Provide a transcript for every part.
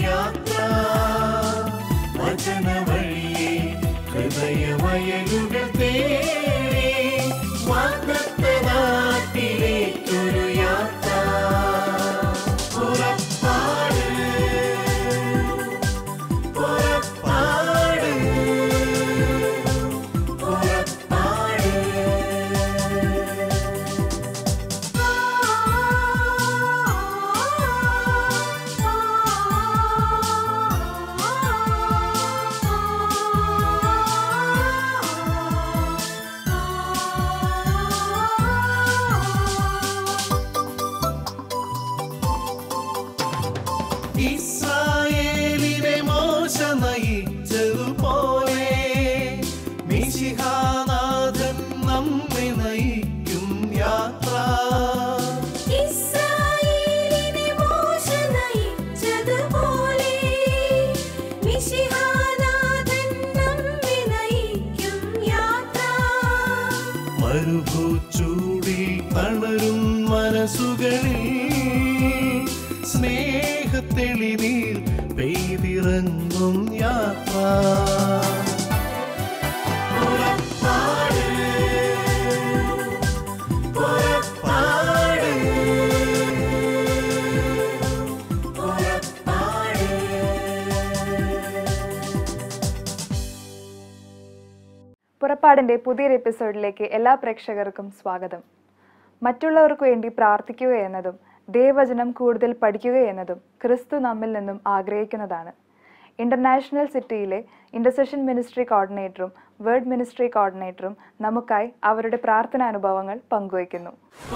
യാത്ര വചന വഴിയെ ഹൃദയമയലുകൾ തേടി വാഗ്ദത്ത നാട്ടിലേക്കൊരു യാത്ര പുറപ്പാട് പുറപ്പാട് പുറപ്പാട് ഇസ്രായേലിനെ മോശ നയിച്ചതുപോലെ മിശിഹാനാഥൻ നമ്മെ നയിക്കും യാത്ര ഇസ്രായേലിനെ മോശ നയിച്ചതുപോലെ മിശിഹാനാഥൻ നമ്മെ നയിക്കും യാത്ര മരുഭൂച്ചൂടിൽ തളരും മനസ്സുകളിൽ സ്നേഹത്തെളിനീർ പെയ്തിറങ്ങും യാത്ര പുറപ്പാട് പുറപ്പാട് പുറപ്പാടിൻ്റെ പുതിയൊരു എപ്പിസോഡിലേക്ക് എല്ലാ പ്രേക്ഷകർക്കും സ്വാഗതം മറ്റുള്ളവർക്ക് വേണ്ടി പ്രാർത്ഥിക്കുക എന്നതും ദൈവവചനം കൂടുതൽ പഠിക്കുക എന്നതും ക്രിസ്തു നമ്മിൽ നിന്നും ആഗ്രഹിക്കുന്നതാണ് ഇന്റർനാഷണൽ സിറ്റിയിലെ ഇന്റർസെഷൻ മിനിസ്ട്രി കോർഡിനേറ്ററും വേർഡ് മിനിസ്ട്രി കോർഡിനേറ്ററും നമുക്കായി അവരുടെ പ്രാർത്ഥനാ അനുഭവങ്ങൾ പങ്കുവയ്ക്കുന്നു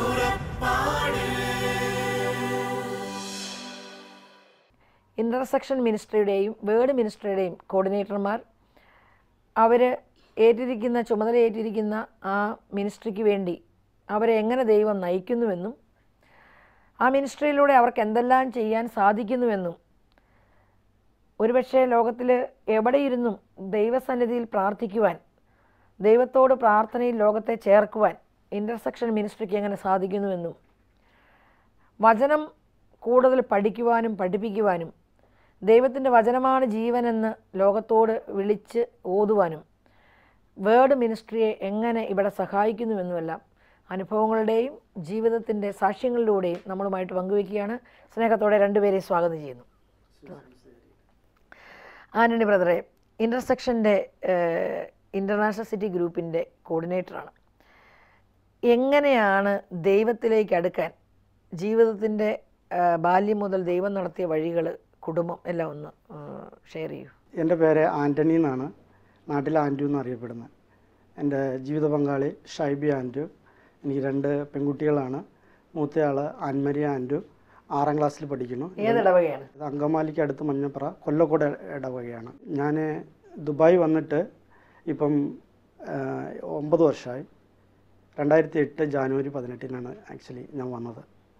ഇൻ്റർസെക്ഷൻ മിനിസ്ട്രിയുടെയും വേർഡ് മിനിസ്ട്രിയുടെയും കോർഡിനേറ്റർമാർ അവർ ഏറ്റിരിക്കുന്ന ചുമതല ഏറ്റിരിക്കുന്ന ആ മിനിസ്ട്രിക്ക് വേണ്ടി അവരെ എങ്ങനെ ദൈവം നയിക്കുന്നുവെന്നും ആ മിനിസ്ട്രിയിലൂടെ അവർക്ക് എന്തെല്ലാം ചെയ്യാൻ സാധിക്കുന്നുവെന്നും ഒരുപക്ഷെ ലോകത്തിൽ എവിടെയിരുന്നും ദൈവസന്നിധിയിൽ പ്രാർത്ഥിക്കുവാൻ ദൈവത്തോട് പ്രാർത്ഥനയിൽ ലോകത്തെ ചേർക്കുവാൻ ഇൻ്റർസെക്ഷൻ മിനിസ്ട്രിക്ക് എങ്ങനെ സാധിക്കുന്നുവെന്നും വചനം കൂടുതൽ പഠിക്കുവാനും പഠിപ്പിക്കുവാനും ദൈവത്തിൻ്റെ വചനമാണ് ജീവനെന്ന് ലോകത്തോട് വിളിച്ച് ഓതുവാനും വേർഡ് മിനിസ്ട്രിയെ എങ്ങനെ ഇവിടെ സഹായിക്കുന്നുവെന്നുമെല്ലാം അനുഭവങ്ങളുടെയും ജീവിതത്തിൻ്റെ സാക്ഷ്യങ്ങളിലൂടെയും നമ്മളുമായിട്ട് പങ്കുവയ്ക്കുകയാണ് സ്നേഹത്തോടെ രണ്ടുപേരെ സ്വാഗതം ചെയ്യുന്നു ആന്റണി ബ്രദറെ ഇൻ്റർസെക്ഷൻ്റെ ഇൻ്റർനാഷണൽ സിറ്റി ഗ്രൂപ്പിൻ്റെ കോർഡിനേറ്ററാണ് എങ്ങനെയാണ് ദൈവത്തിലേക്ക് അടുക്കാൻ ജീവിതത്തിൻ്റെ ബാല്യം മുതൽ ദൈവം നടത്തിയ വഴികൾ കുടുംബം എല്ലാം ഒന്ന് ഷെയർ ചെയ്യൂ എൻ്റെ പേര് ആൻ്റണി എന്നാണ് നാട്ടിൽ ആൻറ്റു എന്നറിയപ്പെടുന്നത് എൻ്റെ ജീവിത പങ്കാളി ഷൈബി ആൻറ്റു എനിക്ക് രണ്ട് പെൺകുട്ടികളാണ് മൂത്തയാൾ ആൻമരിയ ആൻറ്റു ആറാം ക്ലാസ്സിൽ പഠിക്കുന്നു ഏത് ഇടവകയാണ് ഇത് അങ്കമാലിക്ക് അടുത്ത് മഞ്ഞപ്പുറ കൊല്ലക്കോട് ഇടവകയാണ് ഞാൻ ദുബായ് വന്നിട്ട് ഇപ്പം ആ, ഒമ്പത് വർഷമായി രണ്ടായിരത്തി എട്ട് ജാനുവരി പതിനെട്ടിനാണ് ആക്ച്വലി ഞാൻ വന്നത്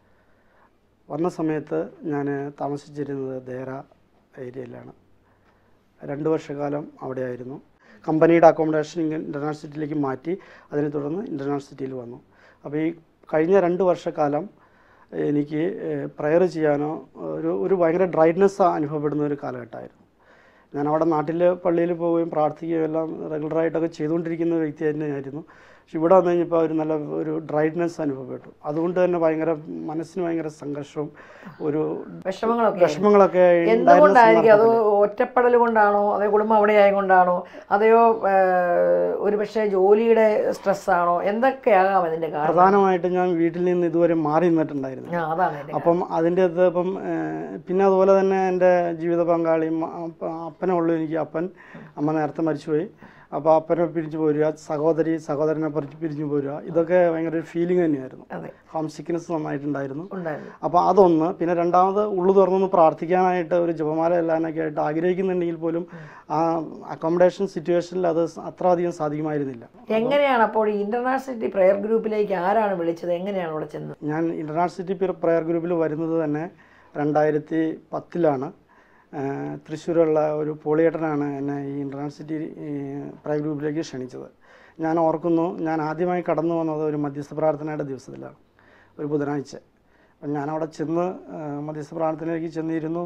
വന്ന സമയത്ത് ഞാൻ താമസിച്ചിരുന്നത് ദേര ഏരിയയിലാണ് രണ്ട് വർഷക്കാലം അവിടെയായിരുന്നു കമ്പനിയുടെ അക്കോമഡേഷൻ ഇൻ്റർനാഷണൽ സിറ്റിയിലേക്ക് മാറ്റി അതിനെ തുടർന്ന് ഇൻ്റർനാഷണൽ സിറ്റിയിൽ വന്നു അപ്പോൾ ഈ കഴിഞ്ഞ രണ്ട് വർഷക്കാലം എനിക്ക് പ്രയർ ചെയ്യാനോ ഒരു ഒരു ഭയങ്കര ഡ്രൈനെസ് അനുഭവപ്പെടുന്ന ഒരു കാലഘട്ടമായിരുന്നു ഞാൻ അവിടെ നാട്ടിൽ പള്ളിയിൽ പോവുകയും പ്രാർത്ഥിക്കുകയും എല്ലാം റെഗുലറായിട്ടൊക്കെ ചെയ്തുകൊണ്ടിരിക്കുന്ന ഒരു വ്യക്തി തന്നെയായിരുന്നു പക്ഷെ ഇവിടെ വന്നു കഴിഞ്ഞപ്പോൾ ഒരു നല്ല ഒരു ഡ്രൈനെസ് അനുഭവപ്പെട്ടു അതുകൊണ്ട് തന്നെ ഭയങ്കര മനസ്സിന് ഭയങ്കര സംഘർഷവും ഒരു വിഷമങ്ങളൊക്കെ വിഷമങ്ങളൊക്കെ ഉണ്ടായിരുന്ന എന്തുകൊണ്ടായിരിക്കും അത് സന്ദർഭത്തിൽ ഒറ്റപ്പെടൽ കൊണ്ടാണോ അതോ കുടുംബം അവിടെ ആയതുകൊണ്ടാണോ അതെയോ ഒരു പക്ഷേ ജോലിയുടെ സ്ട്രെസ്സാണോ എന്തൊക്കെയാകാം അതിൻ്റെ കാരണം പ്രധാനമായിട്ടും ഞാൻ വീട്ടിൽ നിന്ന് ഇതുവരെ മാറി നിന്നിട്ടുണ്ടായിരുന്നു ആ അതാണ് എൻ്റെ അപ്പം അതിൻ്റെ അത് ഇപ്പം ഏഹ്, പിന്നെ അതുപോലെ തന്നെ എൻ്റെ ജീവിത പങ്കാളിയും അപ്പ- അപ്പനേ ഉള്ളൂ എനിക്ക് അപ്പൻ അമ്മ നേരത്തെ മരിച്ചുപോയി അപ്പോൾ അപ്പനെ പിരിഞ്ഞു പോരുക സഹോദരി സഹോദരനെ പറിച്ച് പിരിഞ്ഞു പോരുക ഇതൊക്കെ ഭയങ്കര ഒരു ഫീലിംഗ് തന്നെയായിരുന്നു അതെ ഹോം സിക്നെസ് നന്നായിട്ടുണ്ടായിരുന്നു ഉണ്ടായിരുന്നു അപ്പോൾ അതൊന്ന് പിന്നെ രണ്ടാമത് ഉള്ളു തുറന്നൊന്ന് പ്രാർത്ഥിക്കാനായിട്ട് ഒരു ജപമാല എല്ലാനൊക്കെ ആയിട്ട് ആഗ്രഹിക്കുന്നുണ്ടെങ്കിൽ പോലും ആ അക്കോമഡേഷൻ സിറ്റുവേഷനിൽ അത് അത്ര അധികം സാധിക്കുമായിരുന്നില്ല എങ്ങനെയാണ് അപ്പോൾ ഈ ഇന്റർനാഷണൽ പ്രയർ ഗ്രൂപ്പിലേക്ക് ആരാണ് വിളിച്ചത് എങ്ങനെയാണ് അവിടെ ചെന്നത് ഞാൻ ഇൻ്റർനാഷണൽ സിറ്റി പ്രയർ ഗ്രൂപ്പിൽ വരുന്നത് തന്നെ രണ്ടായിരത്തി പത്തിലാണ് തൃശ്ശൂരുള്ള ഒരു പോളിയേട്ടനാണ് എന്നെ ഈ ഇൻ്റർനാഷണൽ സിറ്റി പ്രയർ ഗ്രൂപ്പിലേക്ക് ക്ഷണിച്ചത് ഞാൻ ഓർക്കുന്നു ഞാൻ ആദ്യമായി കടന്നു വന്നത് ഒരു മധ്യസ്ഥ പ്രാർത്ഥനയുടെ ദിവസത്തിലാണ് ഒരു ബുധനാഴ്ച അപ്പം ഞാൻ അവിടെ ചെന്ന് ആ, മധ്യസ്ഥ പ്രാർത്ഥനയിലേക്ക് ചെന്നിരുന്നു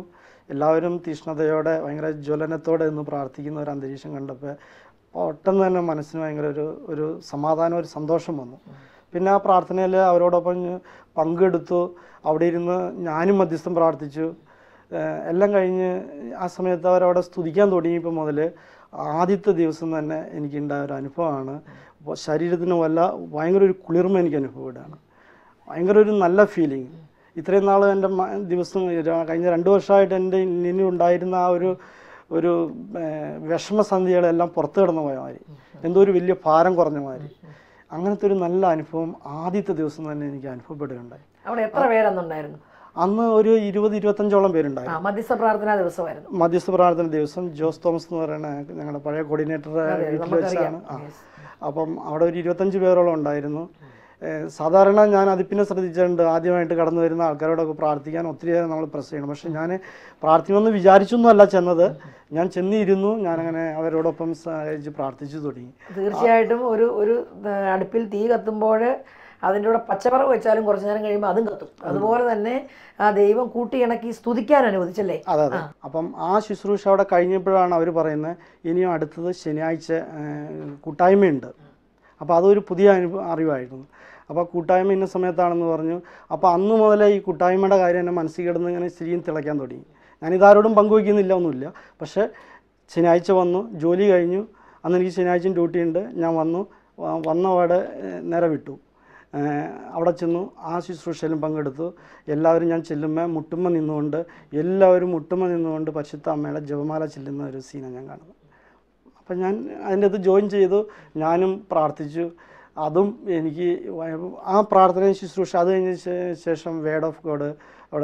എല്ലാവരും തീഷ്ണതയോടെ ഭയങ്കര ജ്വലനത്തോടെ നിന്ന് പ്രാർത്ഥിക്കുന്ന ഒരു അന്തരീക്ഷം കണ്ടപ്പോൾ പെട്ടെന്ന് തന്നെ മനസ്സിന് ഭയങ്കര ഒരു ഒരു സമാധാനം ഒരു സന്തോഷം വന്നു പിന്നെ ആ പ്രാർത്ഥനയിൽ അവരോടൊപ്പം ഞാൻ പങ്കെടുത്തു അവിടെ ഇരുന്ന് ഞാനും മധ്യസ്ഥം പ്രാർത്ഥിച്ചു ഏഹ് എല്ലാം കഴിഞ്ഞ് ആ സമയത്ത് അവരവിടെ സ്തുതിക്കാൻ തുടങ്ങിയപ്പോൾ മുതൽ ആദ്യത്തെ ദിവസം തന്നെ എനിക്കുണ്ടായ ഒരു അനുഭവമാണ് അപ്പോൾ ശരീരത്തിന് വല്ല ഭയങ്കര ഒരു കുളിർമ എനിക്ക് അനുഭവപ്പെടുകയാണ് ഭയങ്കര ഒരു നല്ല ഫീലിംഗ് ഇത്രയും നാൾ എൻ്റെ മ- ദിവസം ര- കഴിഞ്ഞ രണ്ട് വർഷമായിട്ട് എൻ്റെ ഇനി ഉണ്ടായിരുന്ന ആ ഒരു ഒരു ഏഹ്, വിഷമസന്ധികളെല്ലാം പുറത്തു കിടന്ന പോയ മാതിരി എന്തോ ഒരു വലിയ ഭാരം കുറഞ്ഞ മാതിരി അങ്ങനത്തെ ഒരു നല്ല അനുഭവം ആദ്യത്തെ ദിവസം തന്നെ എനിക്ക് അനുഭവപ്പെടുകയുണ്ടായി അവിടെ എത്ര പേരന്നുണ്ടായിരുന്നു അന്ന് ഒരു ഇരുപത് ഇരുപത്തഞ്ചോളം പേരുണ്ടായി ആ മധ്യസ്ഥ പ്രാർത്ഥനാ ദിവസമായിരുന്നു മധ്യസ്ഥ പ്രാർത്ഥന ദിവസം ജോസ് തോമസ് എന്ന് പറയുന്ന ഞങ്ങളുടെ പഴയ കോർഡിനേറ്ററുടെ വീട്ടിൽ നമുക്കറിയാം. വെച്ചാണ് ആ അപ്പം അവിടെ ഒരു ഇരുപത്തഞ്ച് പേരോളം ഉണ്ടായിരുന്നു ഏഹ് സാധാരണ ഞാൻ അതിപ്പിനെ ശ്രദ്ധിച്ചിട്ടുണ്ട് ആദ്യമായിട്ട് കടന്നു വരുന്ന ആൾക്കാരോടൊക്കെ പ്രാർത്ഥിക്കാൻ ഒത്തിരി നമ്മൾ പ്രസ് ചെയ്യണം പക്ഷെ ഞാൻ പ്രാർത്ഥിക്കുമെന്ന് വിചാരിച്ചൊന്നുമല്ല ചെന്നത് ഞാൻ ചെന്നിരുന്നു ഞാനങ്ങനെ അവരോടൊപ്പം സഹായിച്ച് പ്രാർത്ഥിച്ചു തുടങ്ങി തീർച്ചയായിട്ടും ഒരു ഒരു ആ, അടുപ്പിൽ തീ കത്തുമ്പോൾ അതിൻ്റെ കൂടെ പച്ചപ്പറവ് വെച്ചാലും കുറച്ചു നേരം കഴിയുമ്പോൾ അതും കത്തും അതുപോലെ തന്നെ ആ ദൈവം കൂട്ടിയിണക്കി സ്തുതിക്കാൻ അനുവദിച്ചല്ലേ അതെ അതെ അപ്പം ആ ശുശ്രൂഷ അവിടെ കഴിഞ്ഞപ്പോഴാണ് അവർ പറയുന്നത് ഇനിയും അടുത്തത് ശനിയാഴ്ച ഏഹ്, കൂട്ടായ്മയുണ്ട് അപ്പോൾ അതൊരു പുതിയ അനുഭവ അറിവായിരുന്നു അപ്പോൾ കൂട്ടായ്മ ഇന്ന സമയത്താണെന്ന് പറഞ്ഞു അപ്പോൾ അന്ന് മുതലേ ഈ കൂട്ടായ്മയുടെ കാര്യം എൻ്റെ മനസ്സിൽ കിടന്ന് ഇങ്ങനെ ശരിയും തിളയ്ക്കാൻ തുടങ്ങി ഞാനിതാരോടും പങ്കുവയ്ക്കുന്നില്ല ഒന്നുമില്ല പക്ഷേ ശനിയാഴ്ച വന്നു ജോലി കഴിഞ്ഞു അന്ന് എനിക്ക് ശനിയാഴ്ചയും ഡ്യൂട്ടി ഉണ്ട് ഞാൻ വന്നു വ- വന്ന പാടെ ഏഹ്, നേരെ വിട്ടു ഏഹ് അവിടെ ചെന്നു ആ ശുശ്രൂഷയിലും പങ്കെടുത്തു എല്ലാവരും ഞാൻ ചെല്ലുമ്പോൾ മുട്ടുമ്മ നിന്നുകൊണ്ട് എല്ലാവരും മുട്ടുമ്മ നിന്നുകൊണ്ട് പരിശുദ്ധ അമ്മയുടെ ജപമാല ചെല്ലുന്ന ഒരു സീനാണ് ഞാൻ കാണുന്നത് അപ്പം ഞാൻ അതിൻ്റെ അകത്ത് ജോയിൻ ചെയ്തു ഞാനും പ്രാർത്ഥിച്ചു അതും എനിക്ക് വ- ആ പ്രാർത്ഥനയും ശുശ്രൂഷ അത് കഴിഞ്ഞ ശേ- ശേഷം വേഡ് ഓഫ് ഗോഡ് അവിടെ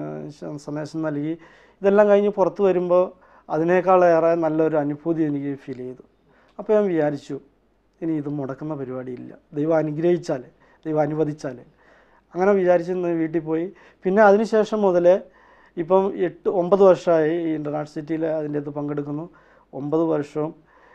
സ- സന്ദേശം നൽകി ഇതെല്ലാം കഴിഞ്ഞ് പുറത്ത് വരുമ്പോൾ അതിനേക്കാളേറെ നല്ലൊരു അനുഭൂതി എനിക്ക് ഫീൽ ചെയ്തു അപ്പോൾ ഞാൻ വിചാരിച്ചു ഇനി ഇത് മുടക്കുന്ന പരിപാടിയില്ല ദൈവം അനുഗ്രഹിച്ചാൽ ദൈവം അനുവദിച്ചാൽ അങ്ങനെ വിചാരിച്ച് ഇന്ന് വീട്ടിൽ പോയി പിന്നെ അതിനുശേഷം മുതൽ ഇപ്പം എട്ട് ഒമ്പത് വർഷമായി ഈ ഇൻ്റർനാഷണൽ സിറ്റിയിൽ അതിൻ്റെ അകത്ത് പങ്കെടുക്കുന്നു ഒമ്പത് വർഷവും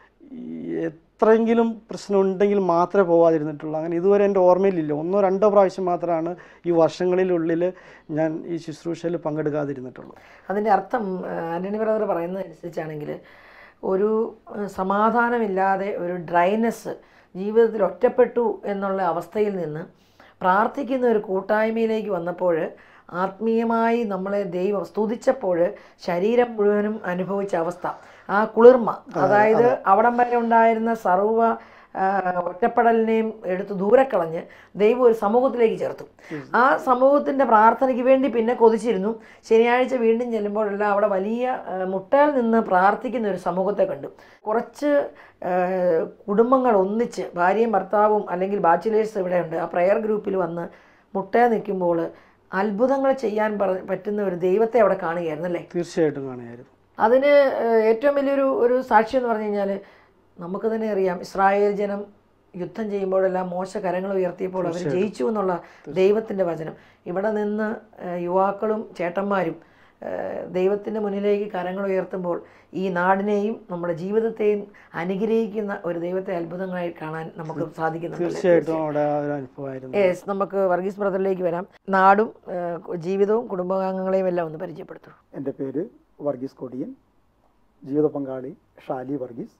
ഈ എത്രയെങ്കിലും പ്രശ്നം ഉണ്ടെങ്കിൽ മാത്രമേ പോവാതിരുന്നിട്ടുള്ളൂ അങ്ങനെ ഇതുവരെ എൻ്റെ ഓർമ്മയിലില്ല ഒന്നോ രണ്ടോ പ്രാവശ്യം മാത്രമാണ് ഈ വർഷങ്ങളിലുള്ളിൽ ഞാൻ ഈ ശുശ്രൂഷയിൽ പങ്കെടുക്കാതിരുന്നിട്ടുള്ളൂ അതിൻ്റെ അർത്ഥം ആ, ആൻ്റണി ബ്രദർ പറയുന്നതനുസരിച്ചാണെങ്കിൽ ഒരു ആ, സമാധാനമില്ലാതെ ഒരു ഡ്രൈനെസ് ജീവിതത്തിൽ ഒറ്റപ്പെട്ടു എന്നുള്ള അവസ്ഥയിൽ നിന്ന് പ്രാർത്ഥിക്കുന്ന ഒരു കൂട്ടായ്മയിലേക്ക് വന്നപ്പോൾ ആത്മീയമായി നമ്മളെ ദൈവം സ്തുതിച്ചപ്പോൾ ശരീരം മുഴുവനും അനുഭവിച്ച അവസ്ഥ ആ കുളിർമ അതായത് അവിടം വരെ ഉണ്ടായിരുന്ന സർവ്വ ആ, ഒറ്റപ്പെടലിനെയും എടുത്ത് ദൂരെ കളഞ്ഞ് ദൈവം ഒരു സമൂഹത്തിലേക്ക് ചേർത്തു ആ സമൂഹത്തിൻ്റെ പ്രാർത്ഥനയ്ക്ക് വേണ്ടി പിന്നെ കൊതിച്ചിരുന്നു ശനിയാഴ്ച വീണ്ടും ചെല്ലുമ്പോഴെല്ലാം അവിടെ വലിയ ആ, മുട്ടയിൽ നിന്ന് പ്രാർത്ഥിക്കുന്ന ഒരു സമൂഹത്തെ കണ്ടു കുറച്ച് ആ, കുടുംബങ്ങൾ ഒന്നിച്ച് ഭാര്യയും ഭർത്താവും അല്ലെങ്കിൽ ബാച്ചിലേഴ്സ് ഇവിടെയുണ്ട് ആ പ്രെയർ ഗ്രൂപ്പിൽ വന്ന് മുട്ടയിൽ നിൽക്കുമ്പോൾ അത്ഭുതങ്ങൾ ചെയ്യാൻ പറ പറ്റുന്ന ഒരു ദൈവത്തെ അവിടെ കാണുകയായിരുന്നു അല്ലേ തീർച്ചയായിട്ടും കാണുമായിരുന്നു അതിന് ഏഹ്, ഏറ്റവും വലിയൊരു ഒരു സാക്ഷ്യം എന്ന് പറഞ്ഞു കഴിഞ്ഞാൽ നമുക്ക് തന്നെ അറിയാം ഇസ്രായേൽ ജനം യുദ്ധം ചെയ്യുമ്പോഴെല്ലാം മോശ കരങ്ങൾ ഉയർത്തിയപ്പോൾ അവർ ജയിച്ചു എന്നുള്ള ദൈവത്തിൻ്റെ വചനം ഇവിടെ നിന്ന് ഏഹ്, യുവാക്കളും ചേട്ടന്മാരും ഏഹ്, ദൈവത്തിൻ്റെ മുന്നിലേക്ക് കരങ്ങൾ ഉയർത്തുമ്പോൾ ഈ നാടിനെയും നമ്മുടെ ജീവിതത്തെയും അനുഗ്രഹിക്കുന്ന ഒരു ദൈവത്തെ അത്ഭുതങ്ങളായി കാണാൻ നമുക്ക് സാധിക്കുന്നുണ്ട് തീർച്ചയായിട്ടും അവിടെ ആ ഒരു അനുഭവമായിരുന്നു യെസ് നമുക്ക് വർഗീസ് ബ്രദറിലേക്ക് വരാം നാടും ഏഹ്, ജീവിതവും കുടുംബാംഗങ്ങളെയും എല്ലാം ഒന്ന് പരിചയപ്പെടുത്തും എൻ്റെ പേര് വർഗീസ് കൊടിയൻ ജീവിത പങ്കാളി ഷാലി വർഗീസ്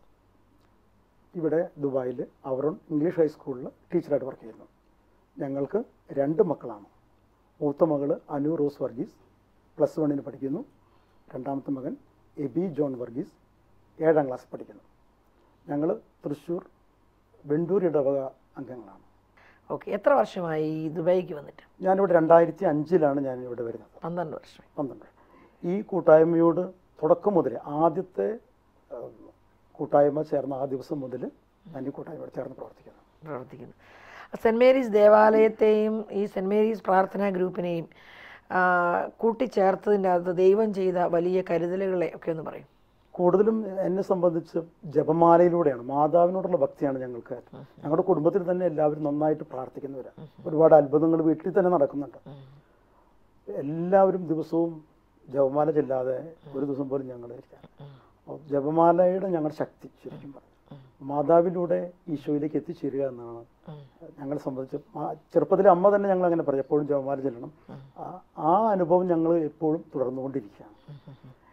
ഇവിടെ ദുബായിൽ അവറോൺ ഇംഗ്ലീഷ് ഹൈസ്കൂളിൽ ടീച്ചറായിട്ട് വർക്ക് ചെയ്യുന്നു ഞങ്ങൾക്ക് രണ്ട് മക്കളാണ് മൂത്ത മകൾ അനു റോസ് വർഗീസ് പ്ലസ് വണ്ണിന് പഠിക്കുന്നു രണ്ടാമത്തെ മകൻ എബി ജോൺ വർഗീസ് ഏഴാം ക്ലാസ് പഠിക്കുന്നു ഞങ്ങൾ തൃശ്ശൂർ വെണ്ടൂർ ഇടവക അംഗങ്ങളാണ് ഓക്കെ എത്ര വർഷമായി ഈ ദുബായിക്ക് വന്നിട്ട് ഞാനിവിടെ രണ്ടായിരത്തി അഞ്ചിലാണ് ഞാൻ ഇവിടെ വരുന്നത് പന്ത്രണ്ട് വർഷം പന്ത്രണ്ട് ഈ കൂട്ടായ്മയോട് തുടക്കം മുതൽ ആദ്യത്തെ ആ, കൂട്ടായ്മ ചേർന്ന ആ ദിവസം മുതൽ ഞാൻ ഈ കൂട്ടായ്മയോട് ചേർന്ന് പ്രവർത്തിക്കുന്നു പ്രവർത്തിക്കുന്നു സെൻറ് മേരീസ് ദേവാലയത്തെയും ഈ സെൻറ് മേരീസ് പ്രാർത്ഥനാ ഗ്രൂപ്പിനെയും ആ, കൂട്ടിച്ചേർത്തതിൻ്റെ അകത്ത് ദൈവം ചെയ്ത വലിയ കരുതലുകളെ ഒക്കെ ഒന്ന് പറയും കൂടുതലും എന്നെ സംബന്ധിച്ച് ജപമാലയിലൂടെയാണ് മാതാവിനോടുള്ള ഭക്തിയാണ് ഞങ്ങൾക്ക് ഞങ്ങളുടെ കുടുംബത്തിൽ തന്നെ എല്ലാവരും നന്നായിട്ട് പ്രാർത്ഥിക്കുന്നവരാണ് ഒരുപാട് അത്ഭുതങ്ങൾ വീട്ടിൽ തന്നെ നടക്കുന്നുണ്ട് എല്ലാവരും ദിവസവും ജപമാല ചെല്ലാതെ ഒരു ദിവസം പോലും ഞങ്ങൾ ഇരിക്കാൻ അപ്പോൾ ജപമാലയുടെ ഞങ്ങളുടെ ശക്തി ശരിക്കും പറഞ്ഞു മാതാവിലൂടെ ഈശോയിലേക്ക് എത്തിച്ചേരുക എന്നാണ് ഞങ്ങളെ സംബന്ധിച്ച് ആ- ചെറുപ്പത്തിൽ അമ്മ തന്നെ ഞങ്ങൾ അങ്ങനെ പറയും എപ്പോഴും ജപമാല ചെല്ലണം ആ- ആ അനുഭവം ഞങ്ങൾ എപ്പോഴും തുടർന്നുകൊണ്ടിരിക്കുകയാണ്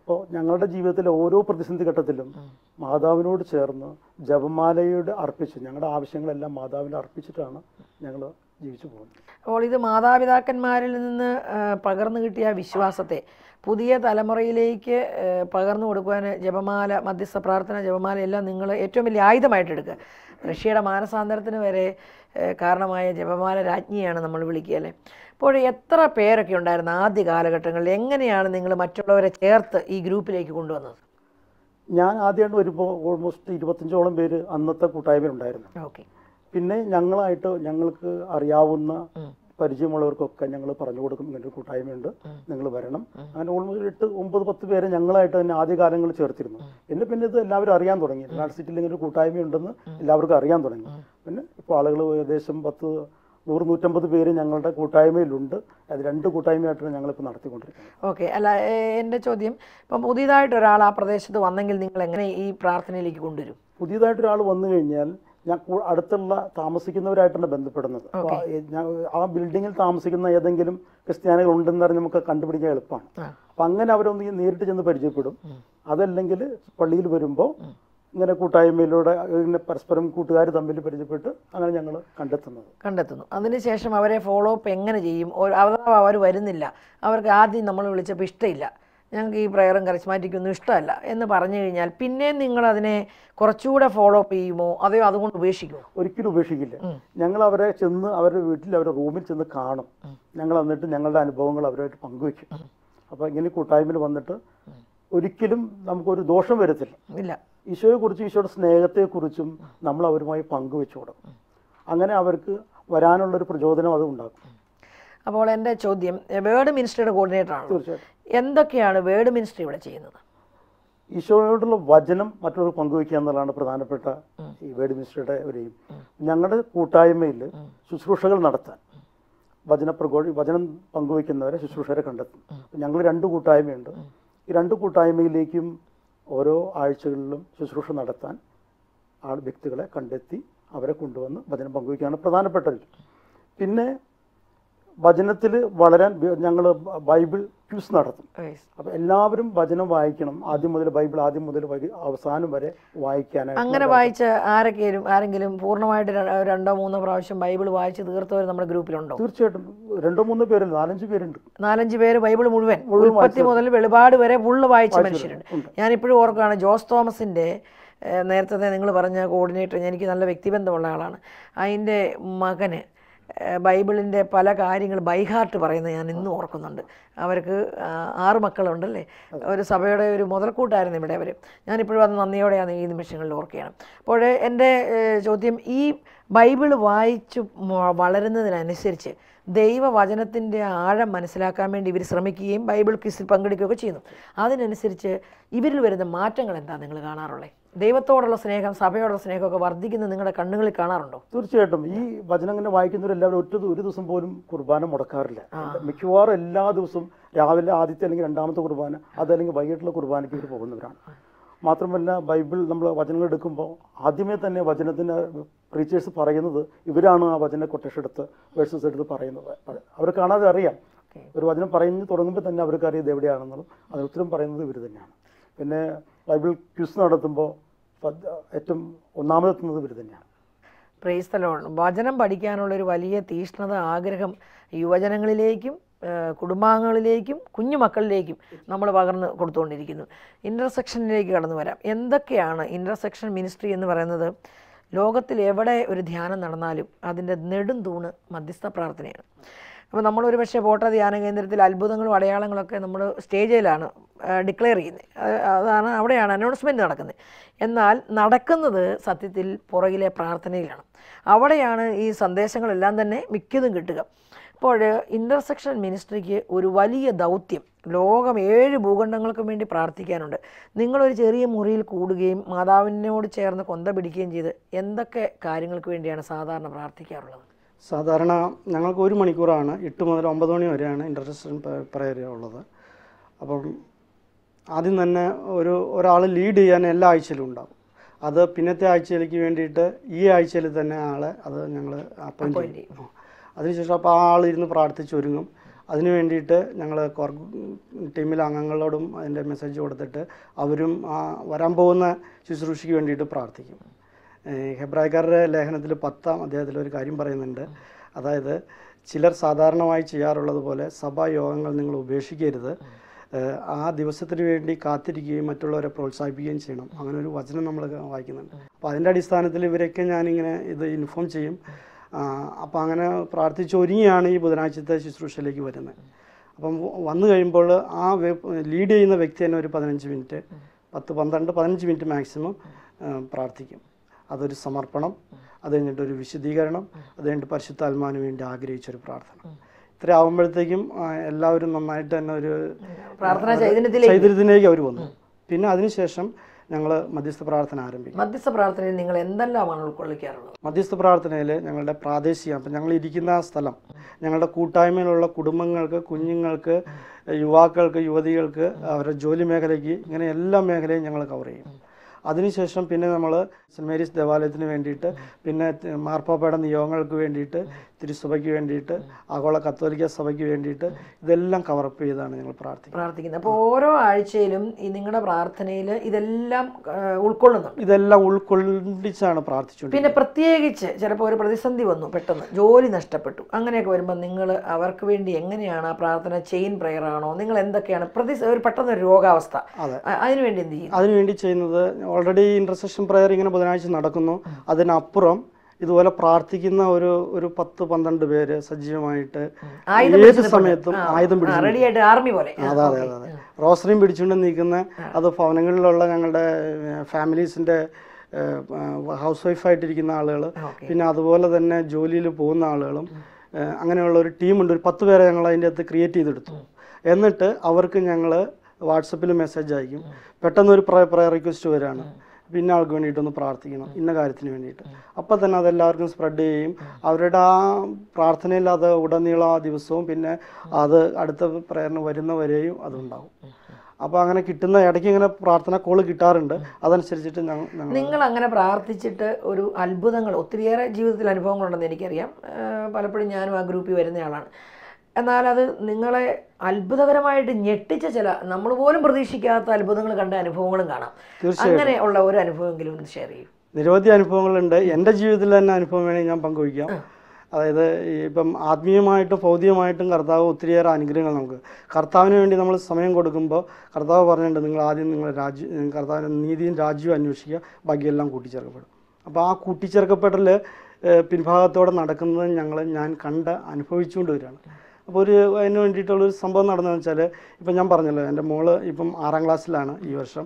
അപ്പോൾ ഞങ്ങളുടെ ജീവിതത്തിലെ ഓരോ പ്രതിസന്ധി ഘട്ടത്തിലും മാതാവിനോട് ചേർന്ന് ജപമാലയുടെ അർപ്പിച്ച് ഞങ്ങളുടെ ആവശ്യങ്ങളെല്ലാം മാതാവിനെ അർപ്പിച്ചിട്ടാണ് ഞങ്ങൾ ജീവിച്ചു പോകുന്നത് അപ്പോൾ ഇത് മാതാപിതാക്കന്മാരിൽ നിന്ന് ആ, പകർന്നു കിട്ടിയ വിശ്വാസത്തെ പുതിയ തലമുറയിലേക്ക് ആ, പകർന്നു കൊടുക്കുവാൻ ജപമാല മധ്യസ്ഥ പ്രാർത്ഥന ജപമാല എല്ലാം നിങ്ങൾ ഏറ്റവും വലിയ ആയുധമായിട്ട് എടുക്കുക റഷ്യയുടെ മാനസാന്തരത്തിന് വരെ ആ, കാരണമായ ജപമാല രാജ്ഞിയാണ് നമ്മൾ വിളിക്കുക അല്ലേ അപ്പോൾ എത്ര പേരൊക്കെ ഉണ്ടായിരുന്നു ആദ്യ കാലഘട്ടങ്ങളിൽ എങ്ങനെയാണ് നിങ്ങൾ മറ്റുള്ളവരെ ചേർത്ത് ഈ ഗ്രൂപ്പിലേക്ക് കൊണ്ടുവന്നത് ഞാൻ ആദ്യമായിട്ട് വരുമ്പോൾ ഓൾമോസ്റ്റ് ഇരുപത്തഞ്ചോളം പേര് അന്നത്തെ കൂട്ടായ്മയിലുണ്ടായിരുന്നു ഓക്കെ പിന്നെ ഞങ്ങളായിട്ട് ഞങ്ങൾക്ക് അറിയാവുന്ന പരിചയമുള്ളവർക്കൊക്കെ ഞങ്ങൾ പറഞ്ഞു കൊടുക്കും ഇങ്ങനെ ഒരു കൂട്ടായ്മയുണ്ട് നിങ്ങൾ വരണം അങ്ങനെ ഓൾമോസ്റ്റ് എട്ട് ഒമ്പത് പത്ത് പേരെ ഞങ്ങളായിട്ട് തന്നെ ആദ്യ കാലങ്ങളിൽ ചേർത്തിരുന്നു പിന്നെ പിന്നെ ഇത് എല്ലാവരും അറിയാൻ തുടങ്ങി നാട് സിറ്റിയിൽ ഇങ്ങനെ ഒരു കൂട്ടായ്മയുണ്ടെന്ന് എല്ലാവർക്കും അറിയാൻ തുടങ്ങി പിന്നെ ഇപ്പോൾ ആളുകൾ ഏകദേശം പത്ത് നൂറ് നൂറ്റമ്പത് പേര് ഞങ്ങളുടെ കൂട്ടായ്മയിലുണ്ട് അത് രണ്ട് കൂട്ടായ്മയായിട്ടാണ് ഞങ്ങളിപ്പോൾ നടത്തിക്കൊണ്ടിരിക്കുന്നത് ഓക്കെ അല്ല ഏ, എൻ്റെ ചോദ്യം ഇപ്പം പുതിയതായിട്ട് ഒരാൾ ആ പ്രദേശത്ത് വന്നെങ്കിൽ നിങ്ങൾ എങ്ങനെ ഈ പ്രാർത്ഥനയിലേക്ക് കൊണ്ടുവരും പുതിയതായിട്ട് ഒരാൾ വന്നു കഴിഞ്ഞാൽ ഞാൻ കൂ- അടുത്തുള്ള താമസിക്കുന്നവരായിട്ടാണ് ബന്ധപ്പെടുന്നത് അപ്പൊ ആ, ഏ, ഞാൻ ആ ബിൽഡിങ്ങിൽ താമസിക്കുന്ന ഏതെങ്കിലും ക്രിസ്ത്യാനികൾ ഉണ്ടെന്ന് പറഞ്ഞ് നമുക്ക് കണ്ടുപിടിക്കാൻ എളുപ്പമാണ് അപ്പൊ അങ്ങനെ അവരൊന്ന് ഈ നേരിട്ട് ചെന്ന് പരിചയപ്പെടും അതല്ലെങ്കിൽ പള്ളിയിൽ വരുമ്പോൾ ഇങ്ങനെ കൂട്ടായ്മയിലൂടെ ഇങ്ങനെ പരസ്പരം കൂട്ടുകാർ തമ്മിൽ പരിചയപ്പെട്ട് അങ്ങനെ ഞങ്ങൾ കണ്ടെത്തുന്നത് കണ്ടെത്തുന്നു അതിനുശേഷം അവരെ ഫോളോ അപ്പ് എങ്ങനെ ചെയ്യും ഒരു- അഥവാ അവർ വരുന്നില്ല അവർക്ക് ആദ്യം നമ്മൾ വിളിച്ചപ്പോൾ ഇഷ്ടമില്ല ഞങ്ങൾക്ക് ഈ പ്രയറും കരിസ്മാറ്റിക്കൊന്നും ഇഷ്ടമല്ല എന്ന് പറഞ്ഞു കഴിഞ്ഞാൽ പിന്നെ നിങ്ങൾ അതിനെ കുറച്ചുകൂടെ ഫോളോ അപ്പ് ചെയ്യുമോ അതെയോ അതുകൊണ്ട് ഉപേക്ഷിക്കുമോ ഒരിക്കലും ഉപേക്ഷിക്കില്ല ഞങ്ങൾ അവരെ ചെന്ന് അവരുടെ വീട്ടിൽ അവരുടെ റൂമിൽ ചെന്ന് കാണും ഞങ്ങൾ എന്നിട്ട് ഞങ്ങളുടെ അനുഭവങ്ങൾ അവരുമായിട്ട് പങ്കുവെക്കും അപ്പോൾ ഇങ്ങനെ കൂട്ടായ്മയിൽ വന്നിട്ട് ഒരിക്കലും നമുക്കൊരു ദോഷം വരത്തില്ല ഇല്ല ഈശോയെക്കുറിച്ചും ഈശോയുടെ സ്നേഹത്തെക്കുറിച്ചും നമ്മൾ അവരുമായി പങ്കുവെച്ചു കൊടുക്കും അങ്ങനെ അവർക്ക് വരാനുള്ളൊരു പ്രചോദനം അത് ഉണ്ടാക്കും അപ്പോൾ എൻ്റെ ചോദ്യം വേർഡ് മിനിസ്ട്രിയുടെ കോർഡിനേറ്റർ ആണ് തീർച്ചയായിട്ടും എന്തൊക്കെയാണ് വേർഡ് മിനിസ്ട്രി ഇവിടെ ചെയ്യുന്നത് ഈശോയോടുള്ള വചനം മറ്റൊരു പങ്കുവെക്കുക എന്നുള്ളതാണ് പ്രധാനപ്പെട്ട ഈ വേഡ് മിനിസ്റ്ററുടെ ഒരു aim. ഞങ്ങളുടെ കൂട്ടായ്മയിൽ ശുശ്രൂഷകൾ നടത്താൻ വചന പ്രഘോഷ വചനം പങ്കുവെക്കുന്നവരെ ശുശ്രൂഷകരെ കണ്ടെത്തും ഞങ്ങൾ രണ്ട് കൂട്ടായ്മയുണ്ട് ഈ രണ്ട് കൂട്ടായ്മയിലേക്കും ഓരോ ആഴ്ചകളിലും ശുശ്രൂഷ നടത്താൻ ആൾ വ്യക്തികളെ കണ്ടെത്തി അവരെ കൊണ്ടുവന്ന് വചനം പങ്കുവയ്ക്കുകയാണ് പ്രധാനപ്പെട്ടത് പിന്നെ വചനത്തിൽ വളരാൻ ഞങ്ങൾ ബൈബിൾ ക്യൂസ് നടത്തും അപ്പൊ എല്ലാവരും വചനം വായിക്കണം ആദ്യം മുതൽ ബൈബിൾ ആദ്യം മുതൽ വൈകി- അവസാനം വരെ വായിക്കാനായിട്ട് അങ്ങനെ വായിച്ച ആരൊക്കെയും ആരെങ്കിലും പൂർണ്ണമായിട്ട് ര- രണ്ടോ മൂന്നോ പ്രാവശ്യം ബൈബിൾ വായിച്ച് തീർത്തവർ നമ്മുടെ ഗ്രൂപ്പിലുണ്ടോ തീർച്ചയായിട്ടും രണ്ടോ മൂന്നോ പേരല്ല നാലഞ്ച് പേരുണ്ട് നാലഞ്ച് പേര് ബൈബിൾ മുഴുവൻ മുഴുവൻ ഉൽപ്പത്തി മുതൽ വെളിപാട് വരെ ഫുള്ള് വായിച്ച മനുഷ്യരുണ്ട് ഉണ്ട്. ഞാനിപ്പോഴും ഓർക്കുകയാണ് ജോസ് തോമസിൻ്റെ ഏഹ്, നേരത്തെ നിങ്ങൾ പറഞ്ഞ കോർഡിനേറ്റർ എനിക്ക് നല്ല വ്യക്തിബന്ധമുള്ള ആളാണ് അതിൻ്റെ മകന് ഏഹ്, ബൈബിളിൻ്റെ പല കാര്യങ്ങൾ ബൈഹാർട്ട് പറയുന്നത് ഞാൻ ഇന്നും ഓർക്കുന്നുണ്ട് അവർക്ക് ആ, ആറ് മക്കളുണ്ടല്ലേ ഒരു സഭയുടെ ഒരു മുതൽക്കൂട്ടായിരുന്നു ഇവിടെ അവർ ഞാനിപ്പോഴും അത് നന്ദിയോടെയാണ് ഈ നിമിഷങ്ങളിൽ ഓർക്കുകയാണ് അപ്പോൾ എൻ്റെ ഏഹ്, ചോദ്യം ഈ ബൈബിൾ വായിച്ചു മ- വളരുന്നതിനനുസരിച്ച് ദൈവവചനത്തിൻ്റെ ആഴം മനസ്സിലാക്കാൻ വേണ്ടി ഇവർ ശ്രമിക്കുകയും ബൈബിൾ ക്വിസിൽ പങ്കെടുക്കുകയൊക്കെ ചെയ്യുന്നു അതിനനുസരിച്ച് ഇവരിൽ വരുന്ന മാറ്റങ്ങൾ എന്താ നിങ്ങൾ കാണാറുള്ളത് ദൈവത്തോടുള്ള സ്നേഹം സഭയോടുള്ള സ്നേഹമൊക്കെ വർദ്ധിക്കുന്നത് നിങ്ങളുടെ കണ്ണുകളിൽ കാണാറുണ്ടോ തീർച്ചയായിട്ടും ഈ വചനം ഇങ്ങനെ വായിക്കുന്നവരെല്ലാവരും ഒറ്റ ദി- ഒരു ദിവസം പോലും കുർബാന മുടക്കാറില്ല മിക്കവാറും എല്ലാ ദിവസവും രാവിലെ ആദ്യത്തെ അല്ലെങ്കിൽ രണ്ടാമത്തെ കുർബാന അതല്ലെങ്കിൽ വൈകിട്ടുള്ള കുർബാനയ്ക്ക് ഇവർ പോകുന്നവരാണ് മാത്രമല്ല ബൈബിൾ നമ്മൾ വചനങ്ങൾ എടുക്കുമ്പോൾ ആദ്യമേ തന്നെ വചനത്തിന് പ്രീച്ചേഴ്സ് പറയുന്നത് ഇവരാണ് ആ വചന കൊട്ടേഷൻ എടുത്ത് വേഴ്സസ് എടുത്ത് പറയുന്നത് അവർ കാണാതെ അറിയാം ഒരു വചനം പറഞ്ഞു തുടങ്ങുമ്പോൾ തന്നെ അവർക്ക് അറിയാം ഇത് എവിടെയാണെന്നുള്ളത് അതിന് ഉത്തരം പറയുന്നത് ഇവർ തന്നെയാണ് പിന്നെ ബൈബിൾ ക്യൂസ് നടത്തുമ്പോൾ പദ്- ഏറ്റവും ഒന്നാമതെത്തുന്നത് ഇവർ തന്നെയാണ് പ്രേസ്തലോൺ വചനം പഠിക്കാനുള്ള ഒരു വലിയ തീഷ്ണത ആഗ്രഹം യുവജനങ്ങളിലേക്കും ആ, കുടുംബാംഗങ്ങളിലേക്കും കുഞ്ഞുമക്കളിലേക്കും നമ്മൾ പകർന്ന് കൊടുത്തുകൊണ്ടിരിക്കുന്നു ഇൻ്റർസെക്ഷനിലേക്ക് കടന്നു വരാം എന്തൊക്കെയാണ് ഇൻ്റർസെക്ഷൻ മിനിസ്ട്രി എന്ന് പറയുന്നത് ലോകത്തിൽ എവിടെ ഒരു ധ്യാനം നടന്നാലും അതിൻ്റെ നെടും തൂണ് മധ്യസ്ഥ പ്രാർത്ഥനയാണ് അപ്പോൾ നമ്മളൊരു പക്ഷേ പോട്ട ധ്യാന കേന്ദ്രത്തിൽ അത്ഭുതങ്ങളും അടയാളങ്ങളൊക്കെ നമ്മൾ സ്റ്റേജിലാണ് ഡിക്ലെയർ ചെയ്യുന്നത് അത് അതാണ് അവിടെയാണ് അനൗൺസ്മെൻറ്റ് നടക്കുന്നത് എന്നാൽ നടക്കുന്നത് സത്യത്തിൽ പുറകിലെ പ്രാർത്ഥനയിലാണ് അവിടെയാണ് ഈ സന്ദേശങ്ങളെല്ലാം തന്നെ മിക്കതും കിട്ടുക അപ്പോൾ ഇൻ്റർസെക്ഷൻ മിനിസ്ട്രിക്ക് ഒരു വലിയ ദൗത്യം ലോകം ഏഴ് ഭൂഖണ്ഡങ്ങൾക്കും വേണ്ടി പ്രാർത്ഥിക്കാനുണ്ട് നിങ്ങളൊരു ചെറിയ മുറിയിൽ കൂടുകയും മാതാവിനോട് ചേർന്ന് കൊന്ത പിടിക്കുകയും ചെയ്ത് എന്തൊക്കെ കാര്യങ്ങൾക്ക് വേണ്ടിയാണ് സാധാരണ പ്രാർത്ഥിക്കാറുള്ളത് സാധാരണ ഞങ്ങൾക്ക് ഒരു മണിക്കൂറാണ് എട്ട് മുതൽ ഒമ്പത് മണി വരെയാണ് ഇൻ്റർസെഷൻ പ്രയർ ഉള്ളത് അപ്പം ആദ്യം തന്നെ ഒരു ഒരാൾ ലീഡ് ചെയ്യാൻ എല്ലാ ആഴ്ചയിലും ഉണ്ടാവും അത് പിന്നത്തെ ആഴ്ചയിലേക്ക് വേണ്ടിയിട്ട് ഈ ആഴ്ചയിൽ തന്നെ ആളെ അത് ഞങ്ങൾ അപ്പോയിൻറ്റ് ചെയ്യും ആ. അതിനുശേഷം അപ്പോൾ ആ ആൾ ഇരുന്ന് പ്രാർത്ഥിച്ചൊരുങ്ങും അതിനു വേണ്ടിയിട്ട് ഞങ്ങൾ കോർ ടീമിലെ അംഗങ്ങളോടും അതിൻ്റെ മെസ്സേജ് കൊടുത്തിട്ട് അവരും ആ വരാൻ പോകുന്ന ശുശ്രൂഷയ്ക്ക് വേണ്ടിയിട്ട് പ്രാർത്ഥിക്കും ഏഹ് ഹെബ്രായക്കാരുടെ ലേഖനത്തിൽ പത്താം അദ്ദേഹത്തിൽ ഒരു കാര്യം പറയുന്നുണ്ട് അതായത് ചിലർ സാധാരണമായി ചെയ്യാറുള്ളത് പോലെ സഭാ യോഗങ്ങൾ നിങ്ങൾ ഉപേക്ഷിക്കരുത് ഏഹ് ആ ദിവസത്തിന് വേണ്ടി കാത്തിരിക്കുകയും മറ്റുള്ളവരെ പ്രോത്സാഹിപ്പിക്കുകയും ചെയ്യണം അങ്ങനെ ഒരു വചനം നമ്മൾ വായിക്കുന്നുണ്ട് അപ്പോൾ അതിൻ്റെ അടിസ്ഥാനത്തിൽ ഇവരൊക്കെ ഞാനിങ്ങനെ ഇത് ഇൻഫോം ചെയ്യും അപ്പോൾ അങ്ങനെ പ്രാർത്ഥിച്ച് ഒരുങ്ങിയാണ് ഈ ബുധനാഴ്ചത്തെ ശുശ്രൂഷയിലേക്ക് വരുന്നത് അപ്പം വ- വന്നു കഴിയുമ്പോൾ ആ ലീഡ് ചെയ്യുന്ന വ്യക്തി തന്നെ ഒരു പതിനഞ്ച് മിനിറ്റ് പത്ത് പന്ത്രണ്ട് പതിനഞ്ച് മിനിറ്റ് മാക്സിമം പ്രാർത്ഥിക്കും അതൊരു സമർപ്പണം അത് കഴിഞ്ഞിട്ട് ഒരു വിശദീകരണം അത് കഴിഞ്ഞിട്ട് പരിശുദ്ധാത്മാവിന് വേണ്ടി ആഗ്രഹിച്ചൊരു പ്രാർത്ഥന ഇത്ര ആകുമ്പോഴത്തേക്കും ആ, എല്ലാവരും നന്നായിട്ട് തന്നെ ഒരു പ്രാർത്ഥനാ ചൈതന്യത്തിലേക്ക് ചൈതന്യത്തിലേക്ക് അവർ വന്നു പിന്നെ അതിനുശേഷം ഞങ്ങൾ മധ്യസ്ഥ പ്രാർത്ഥന ആരംഭിക്കും മധ്യസ്ഥ പ്രാർത്ഥനയിൽ നിങ്ങൾ എന്തെല്ലാമാണ് ഉൾക്കൊള്ളിക്കാറുള്ളത് മധ്യസ്ഥ പ്രാർത്ഥനയിൽ ഞങ്ങളുടെ പ്രാദേശിക അപ്പം ഞങ്ങൾ ഇരിക്കുന്ന ആ സ്ഥലം ഞങ്ങളുടെ കൂട്ടായ്മയിലുള്ള കുടുംബങ്ങൾക്ക് കുഞ്ഞുങ്ങൾക്ക് യുവാക്കൾക്ക് യുവതികൾക്ക് അവരുടെ ജോലി മേഖലയ്ക്ക് ഇങ്ങനെ എല്ലാ മേഖലയും ഞങ്ങൾ കവർ ചെയ്യും അതിനുശേഷം പിന്നെ നമ്മൾ സെൻറ് മേരീസ് ദേവാലയത്തിന് വേണ്ടിയിട്ട് പിന്നെ ത- മാർപ്പാപ്പയുടെ നിയോഗങ്ങൾക്ക് വേണ്ടിയിട്ട് തിരുസഭയ്ക്ക് വേണ്ടിയിട്ട് ആഗോള കത്തോലിക്ക സഭയ്ക്ക് വേണ്ടിയിട്ട് ഇതെല്ലാം കവറപ്പ് ചെയ്താണ് ഞങ്ങൾ പ്രാർത്ഥിക്കുന്നത് പ്രാർത്ഥിക്കുന്നത് അപ്പോൾ ഓരോ ആഴ്ചയിലും ഈ നിങ്ങളുടെ പ്രാർത്ഥനയിൽ ഇതെല്ലാം ആ, ഉൾക്കൊള്ളുന്നുണ്ട് ഇതെല്ലാം ഉൾക്കൊള്ളിച്ചാണ് പ്രാർത്ഥിച്ചുകൊണ്ടിരിക്കുന്നത് പിന്നെ പ്രത്യേകിച്ച് ചിലപ്പോൾ ഒരു പ്രതിസന്ധി വന്നു പെട്ടെന്ന് ജോലി നഷ്ടപ്പെട്ടു അങ്ങനെയൊക്കെ വരുമ്പോൾ നിങ്ങൾ അവർക്ക് വേണ്ടി എങ്ങനെയാണ് ആ പ്രാർത്ഥന ചെയിൻ പ്രെയർ ആണോ നിങ്ങൾ എന്തൊക്കെയാണ് പ്രതി ഒരു പെട്ടെന്ന് ഒരു രോഗാവസ്ഥ അതെ. അ- അതിനുവേണ്ടി എന്ത് ചെയ്യും അതിനുവേണ്ടി ചെയ്യുന്നത് ഓൾറെഡി ഇന്റർസെഷൻ പ്രയർ ഇങ്ങനെ ബുധനാഴ്ച നടക്കുന്നു അതിനപ്പുറം ഇതുപോലെ പ്രാർത്ഥിക്കുന്ന ഒരു ഒരു പത്ത് പന്ത്രണ്ട് പേര് സജീവമായിട്ട് ആയുധം ഏത് പിടിച്ച് സമയത്തും ആയുധം പിടിച്ചു റെഡി ആയിട്ട് ആർമി പോലെ ആ, അതെ അതെ ഓക്കേ. അതെ അതെ റോസറിയും പിടിച്ചുകൊണ്ട് നിൽക്കുന്ന അത് ഭവനങ്ങളിലുള്ള ഞങ്ങളുടെ ഫാമിലീസിൻ്റെ ഹൗസ് വൈഫായിട്ടിരിക്കുന്ന ആളുകൾ ഓക്കേ. പിന്നെ അതുപോലെ തന്നെ ജോലിയിൽ പോകുന്ന ആളുകളും ഏഹ്, അങ്ങനെയുള്ള ഒരു ടീമുണ്ട് ഒരു പത്ത് പേരെ ഞങ്ങൾ അതിൻ്റെ അകത്ത് ക്രിയേറ്റ് ചെയ്തെടുത്തു എന്നിട്ട് അവർക്ക് ഞങ്ങൾ വാട്സപ്പിൽ മെസ്സേജ് അയക്കും പെട്ടെന്ന് ഒരു പ്രയർ റിക്വസ്റ്റ് വരാണ് പിന്നെ ആൾക്ക് വേണ്ടിയിട്ടൊന്ന് പ്രാർത്ഥിക്കണം ഇന്ന കാര്യത്തിന് വേണ്ടിയിട്ട് അപ്പം തന്നെ അതെല്ലാവർക്കും സ്പ്രെഡ് ചെയ്യും അവരുടെ ആ പ്രാർത്ഥനയിൽ അത് ഉടനീളം ആ ദിവസവും പിന്നെ അത് അടുത്ത പ്രയറിന് വരുന്നവരെയും അതുണ്ടാവും അപ്പോൾ അങ്ങനെ കിട്ടുന്ന ഇടയ്ക്ക് ഇങ്ങനെ പ്രാർത്ഥന കോള് കിട്ടാറുണ്ട് അതനുസരിച്ചിട്ട് ഞങ്ങൾ ഞങ്ങൾ നിങ്ങൾ അങ്ങനെ പ്രാർത്ഥിച്ചിട്ട് ഒരു അത്ഭുതങ്ങൾ ഒത്തിരിയേറെ ജീവിതത്തിൽ അനുഭവങ്ങളുണ്ടെന്ന് എനിക്കറിയാം ആ, പലപ്പോഴും ഞാനും ആ ഗ്രൂപ്പിൽ വരുന്നയാളാണ് എന്നാൽ അത് നിങ്ങളെ അത്ഭുതകരമായിട്ട് ഞെട്ടിച്ച ചില നമ്മൾ പോലും പ്രതീക്ഷിക്കാത്ത അത്ഭുതങ്ങൾ കണ്ട അനുഭവങ്ങളും കാണാം തീർച്ചയായും. അങ്ങനെയുള്ള ഒരു അനുഭവമെങ്കിലും ഒന്ന് ഷെയർ ചെയ്യും നിരവധി അനുഭവങ്ങളുണ്ട് എൻ്റെ ജീവിതത്തിൽ തന്നെ അനുഭവം വേണമെങ്കിൽ ഞാൻ പങ്കുവയ്ക്കാം അതായത് ഈ ഇപ്പം ആത്മീയമായിട്ടും ഭൗതികമായിട്ടും കർത്താവ് ഒത്തിരിയേറെ അനുഗ്രഹങ്ങൾ നമുക്ക് കർത്താവിന് വേണ്ടി നമ്മൾ സമയം കൊടുക്കുമ്പോൾ കർത്താവ് പറഞ്ഞിട്ടുണ്ട് നിങ്ങൾ ആദ്യം നിങ്ങൾ രാജ്യം കർത്താവിൻ്റെ നീതിയും രാജ്യവും അന്വേഷിക്കുക ബാക്കിയെല്ലാം കൂട്ടിച്ചേർക്കപ്പെടും അപ്പോൾ ആ കൂട്ടിച്ചേർക്കപ്പെടൽ ഏഹ്, പിൻഭാഗത്തോടെ നടക്കുന്നത് ഞങ്ങൾ ഞാൻ കണ്ട് അനുഭവിച്ചുകൊണ്ട് വരികയാണ് അപ്പോൾ ഒരു അതിന് വേണ്ടിയിട്ടുള്ളൊരു സംഭവം നടന്നതെന്ന് വെച്ചാൽ ഇപ്പം ഞാൻ പറഞ്ഞല്ലോ എൻ്റെ മോള് ഇപ്പം ആറാം ക്ലാസ്സിലാണ് ഈ വർഷം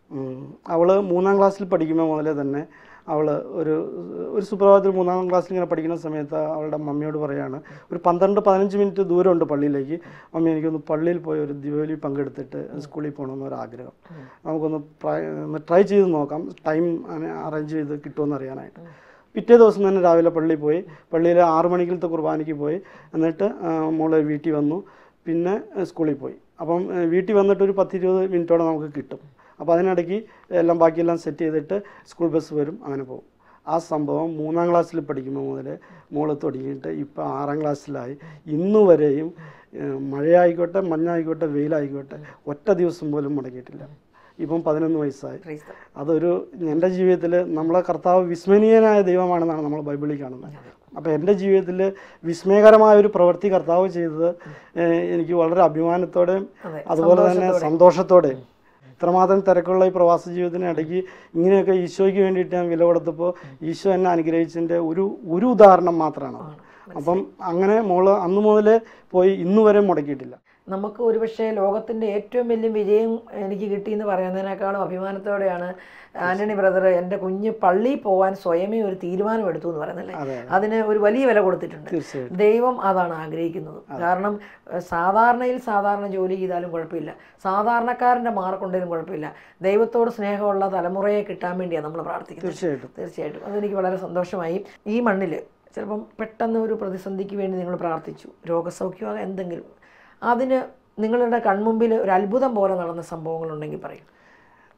അവൾ മൂന്നാം ക്ലാസ്സിൽ പഠിക്കുമ്പോൾ മുതലേ തന്നെ അവൾ ഒരു ഒരു സുപ്രഭാതത്തിൽ മൂന്നാം ക്ലാസ്സിൽ ഇങ്ങനെ പഠിക്കുന്ന സമയത്ത് അവളുടെ മമ്മിയോട് പറയാണ് ഒരു പന്ത്രണ്ട് പതിനഞ്ച് മിനിറ്റ് ദൂരമുണ്ട് പള്ളിയിലേക്ക് മമ്മി എനിക്കൊന്ന് പള്ളിയിൽ പോയി ഒരു ദിവലി പങ്കെടുത്തിട്ട് സ്കൂളിൽ പോകണമെന്ന് ഒരു ആഗ്രഹം നമുക്കൊന്ന് ട്രൈ ഒന്ന് ട്രൈ ചെയ്ത് നോക്കാം ടൈം അറേഞ്ച് ചെയ്ത് കിട്ടുമെന്ന് അറിയാനായിട്ട് പിറ്റേ ദിവസം തന്നെ രാവിലെ പള്ളിയിൽ പോയി പള്ളിയിൽ ആറു മണിക്കലത്തെ കുർബാനയ്ക്ക് പോയി എന്നിട്ട് ആ, മോള് വീട്ടിൽ വന്നു പിന്നെ ആ, സ്കൂളിൽ പോയി അപ്പം ആ, വീട്ടിൽ വന്നിട്ട് ഒരു പത്തിരുപത് മിനിറ്റോടെ നമുക്ക് കിട്ടും അപ്പോൾ അതിനിടയ്ക്ക് എല്ലാം ബാക്കിയെല്ലാം സെറ്റ് ചെയ്തിട്ട് സ്കൂൾ ബസ് വരും അങ്ങനെ പോകും ആ സംഭവം മൂന്നാം ക്ലാസ്സിൽ പഠിക്കുമ്പോൾ മുതൽ മോള് തുടങ്ങിയിട്ട് ഇപ്പോൾ ആറാം ക്ലാസ്സിലായി ഇന്നു വരെയും ഏഹ്, മഴയായിക്കോട്ടെ മഞ്ഞായിക്കോട്ടെ വെയിലായിക്കോട്ടെ ഒറ്റ ദിവസം പോലും മുടങ്ങിയിട്ടില്ല ഇപ്പം പതിനൊന്ന് വയസ്സായി Praise the Lord. അതൊരു എൻ്റെ ജീവിതത്തിൽ നമ്മളെ കർത്താവ് വിസ്മരണീയനായ ദൈവമാണെന്നാണ് നമ്മൾ ബൈബിളിൽ കാണുന്നത് അപ്പോൾ എൻ്റെ ജീവിതത്തിൽ വിസ്മയകരമായ ഒരു പ്രവൃത്തി കർത്താവ് ചെയ്തത് ഏഹ്, എനിക്ക് വളരെ അഭിമാനത്തോടെയും അതെ, അതുപോലെ തന്നെ സന്തോഷത്തോടെയും ഇത്രമാത്രം തിരക്കുള്ള ഈ പ്രവാസ ജീവിതത്തിനിടയ്ക്ക് ഇങ്ങനെയൊക്കെ ഈശോയ്ക്ക് വേണ്ടിയിട്ട് ഞാൻ വില കൊടുത്തപ്പോൾ ഈശോ എന്നെ അനുഗ്രഹിച്ചതിൻ്റെ ഒരു ഒരു ഉദാഹരണം മാത്രമാണ് അപ്പം അങ്ങനെ മോള് അന്ന് മുതൽ പോയി ഇന്നു വരെ മുടക്കിയിട്ടില്ല നമുക്ക് ഒരുപക്ഷെ ലോകത്തിൻ്റെ ഏറ്റവും വലിയ വിജയം എനിക്ക് കിട്ടിയെന്ന് പറയുന്നതിനേക്കാളും അഭിമാനത്തോടെയാണ് ആന്റണി ബ്രദർ എൻ്റെ കുഞ്ഞ് പള്ളിയിൽ പോകാൻ സ്വയമേ ഒരു തീരുമാനം എടുത്തു എന്ന് പറയുന്നല്ലേ അതെ. അതിന് ഒരു വലിയ വില കൊടുത്തിട്ടുണ്ട് തീർച്ചയായിട്ടും ദൈവം അതാണ് ആഗ്രഹിക്കുന്നത് കാരണം ഏഹ്, സാധാരണയിൽ സാധാരണ ജോലി ചെയ്താലും കുഴപ്പമില്ല സാധാരണക്കാരൻ്റെ മാർക്കുണ്ടെങ്കിലും കുഴപ്പമില്ല ദൈവത്തോട് സ്നേഹമുള്ള തലമുറയെ കിട്ടാൻ വേണ്ടിയാണ് നമ്മൾ പ്രാർത്ഥിക്കുന്നത് തീർച്ചയായിട്ടും തീർച്ചയായിട്ടും അതെനിക്ക് വളരെ സന്തോഷമായി ഈ മണ്ണിൽ ചിലപ്പം പെട്ടെന്ന് ഒരു പ്രതിസന്ധിക്ക് വേണ്ടി നിങ്ങൾ പ്രാർത്ഥിച്ചു രോഗസൗഖ്യമോ എന്തെങ്കിലും അതിന് നിങ്ങളുടെ കൺമുമ്പിൽ ഒരു അത്ഭുതം പോലെ നടന്ന സംഭവങ്ങളുണ്ടെങ്കിൽ പറയും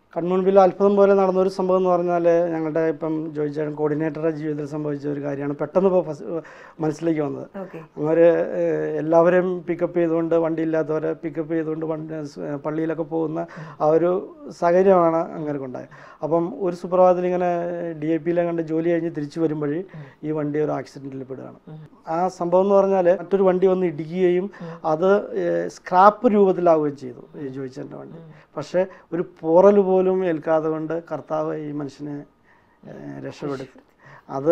കൺമുൻപിൽ അത്ഭുതം പോലെ നടന്ന ഒരു സംഭവം എന്ന് പറഞ്ഞാൽ ഞങ്ങളുടെ ഇപ്പം ജോയിച്ചേട്ടൻ കോർഡിനേറ്ററുടെ ജീവിതത്തിൽ സംഭവിച്ച ഒരു കാര്യമാണ് പെട്ടെന്ന് ഇപ്പോൾ ഫസ് മനസ്സിലേക്ക് വന്നത് ഓക്കെ അവർ എല്ലാവരെയും പിക്കപ്പ് ചെയ്തുകൊണ്ട് വണ്ടിയില്ലാത്തവരെ പിക്കപ്പ് ചെയ്തുകൊണ്ട് വണ്ടി സ് പള്ളിയിലൊക്കെ പോകുന്ന ആ ഒരു സാഹചര്യമാണ് അങ്ങനെ ഉണ്ടായത് അപ്പം ഒരു സുപ്രഭാതത്തിൽ ഇങ്ങനെ ഡി എ പിയിലെ കണ്ട് ജോലി കഴിഞ്ഞ് തിരിച്ചു വരുമ്പോഴേ ഈ വണ്ടി ഒരു ആക്സിഡൻറ്റിൽ പെടുകയാണ് ആ സംഭവം എന്ന് പറഞ്ഞാൽ മറ്റൊരു വണ്ടി വന്ന് ഇടിക്കുകയും അത് സ്ക്രാപ്പ് രൂപത്തിലാവുകയും ചെയ്തു ഈ ജോയിച്ചൻ്റെ വണ്ടി പക്ഷേ ഒരു പോറൽ പോലും ഏൽക്കാതെ കൊണ്ട് കർത്താവ് ഈ മനുഷ്യനെ ഏഹ്, രക്ഷപ്പെടുത്തി അത്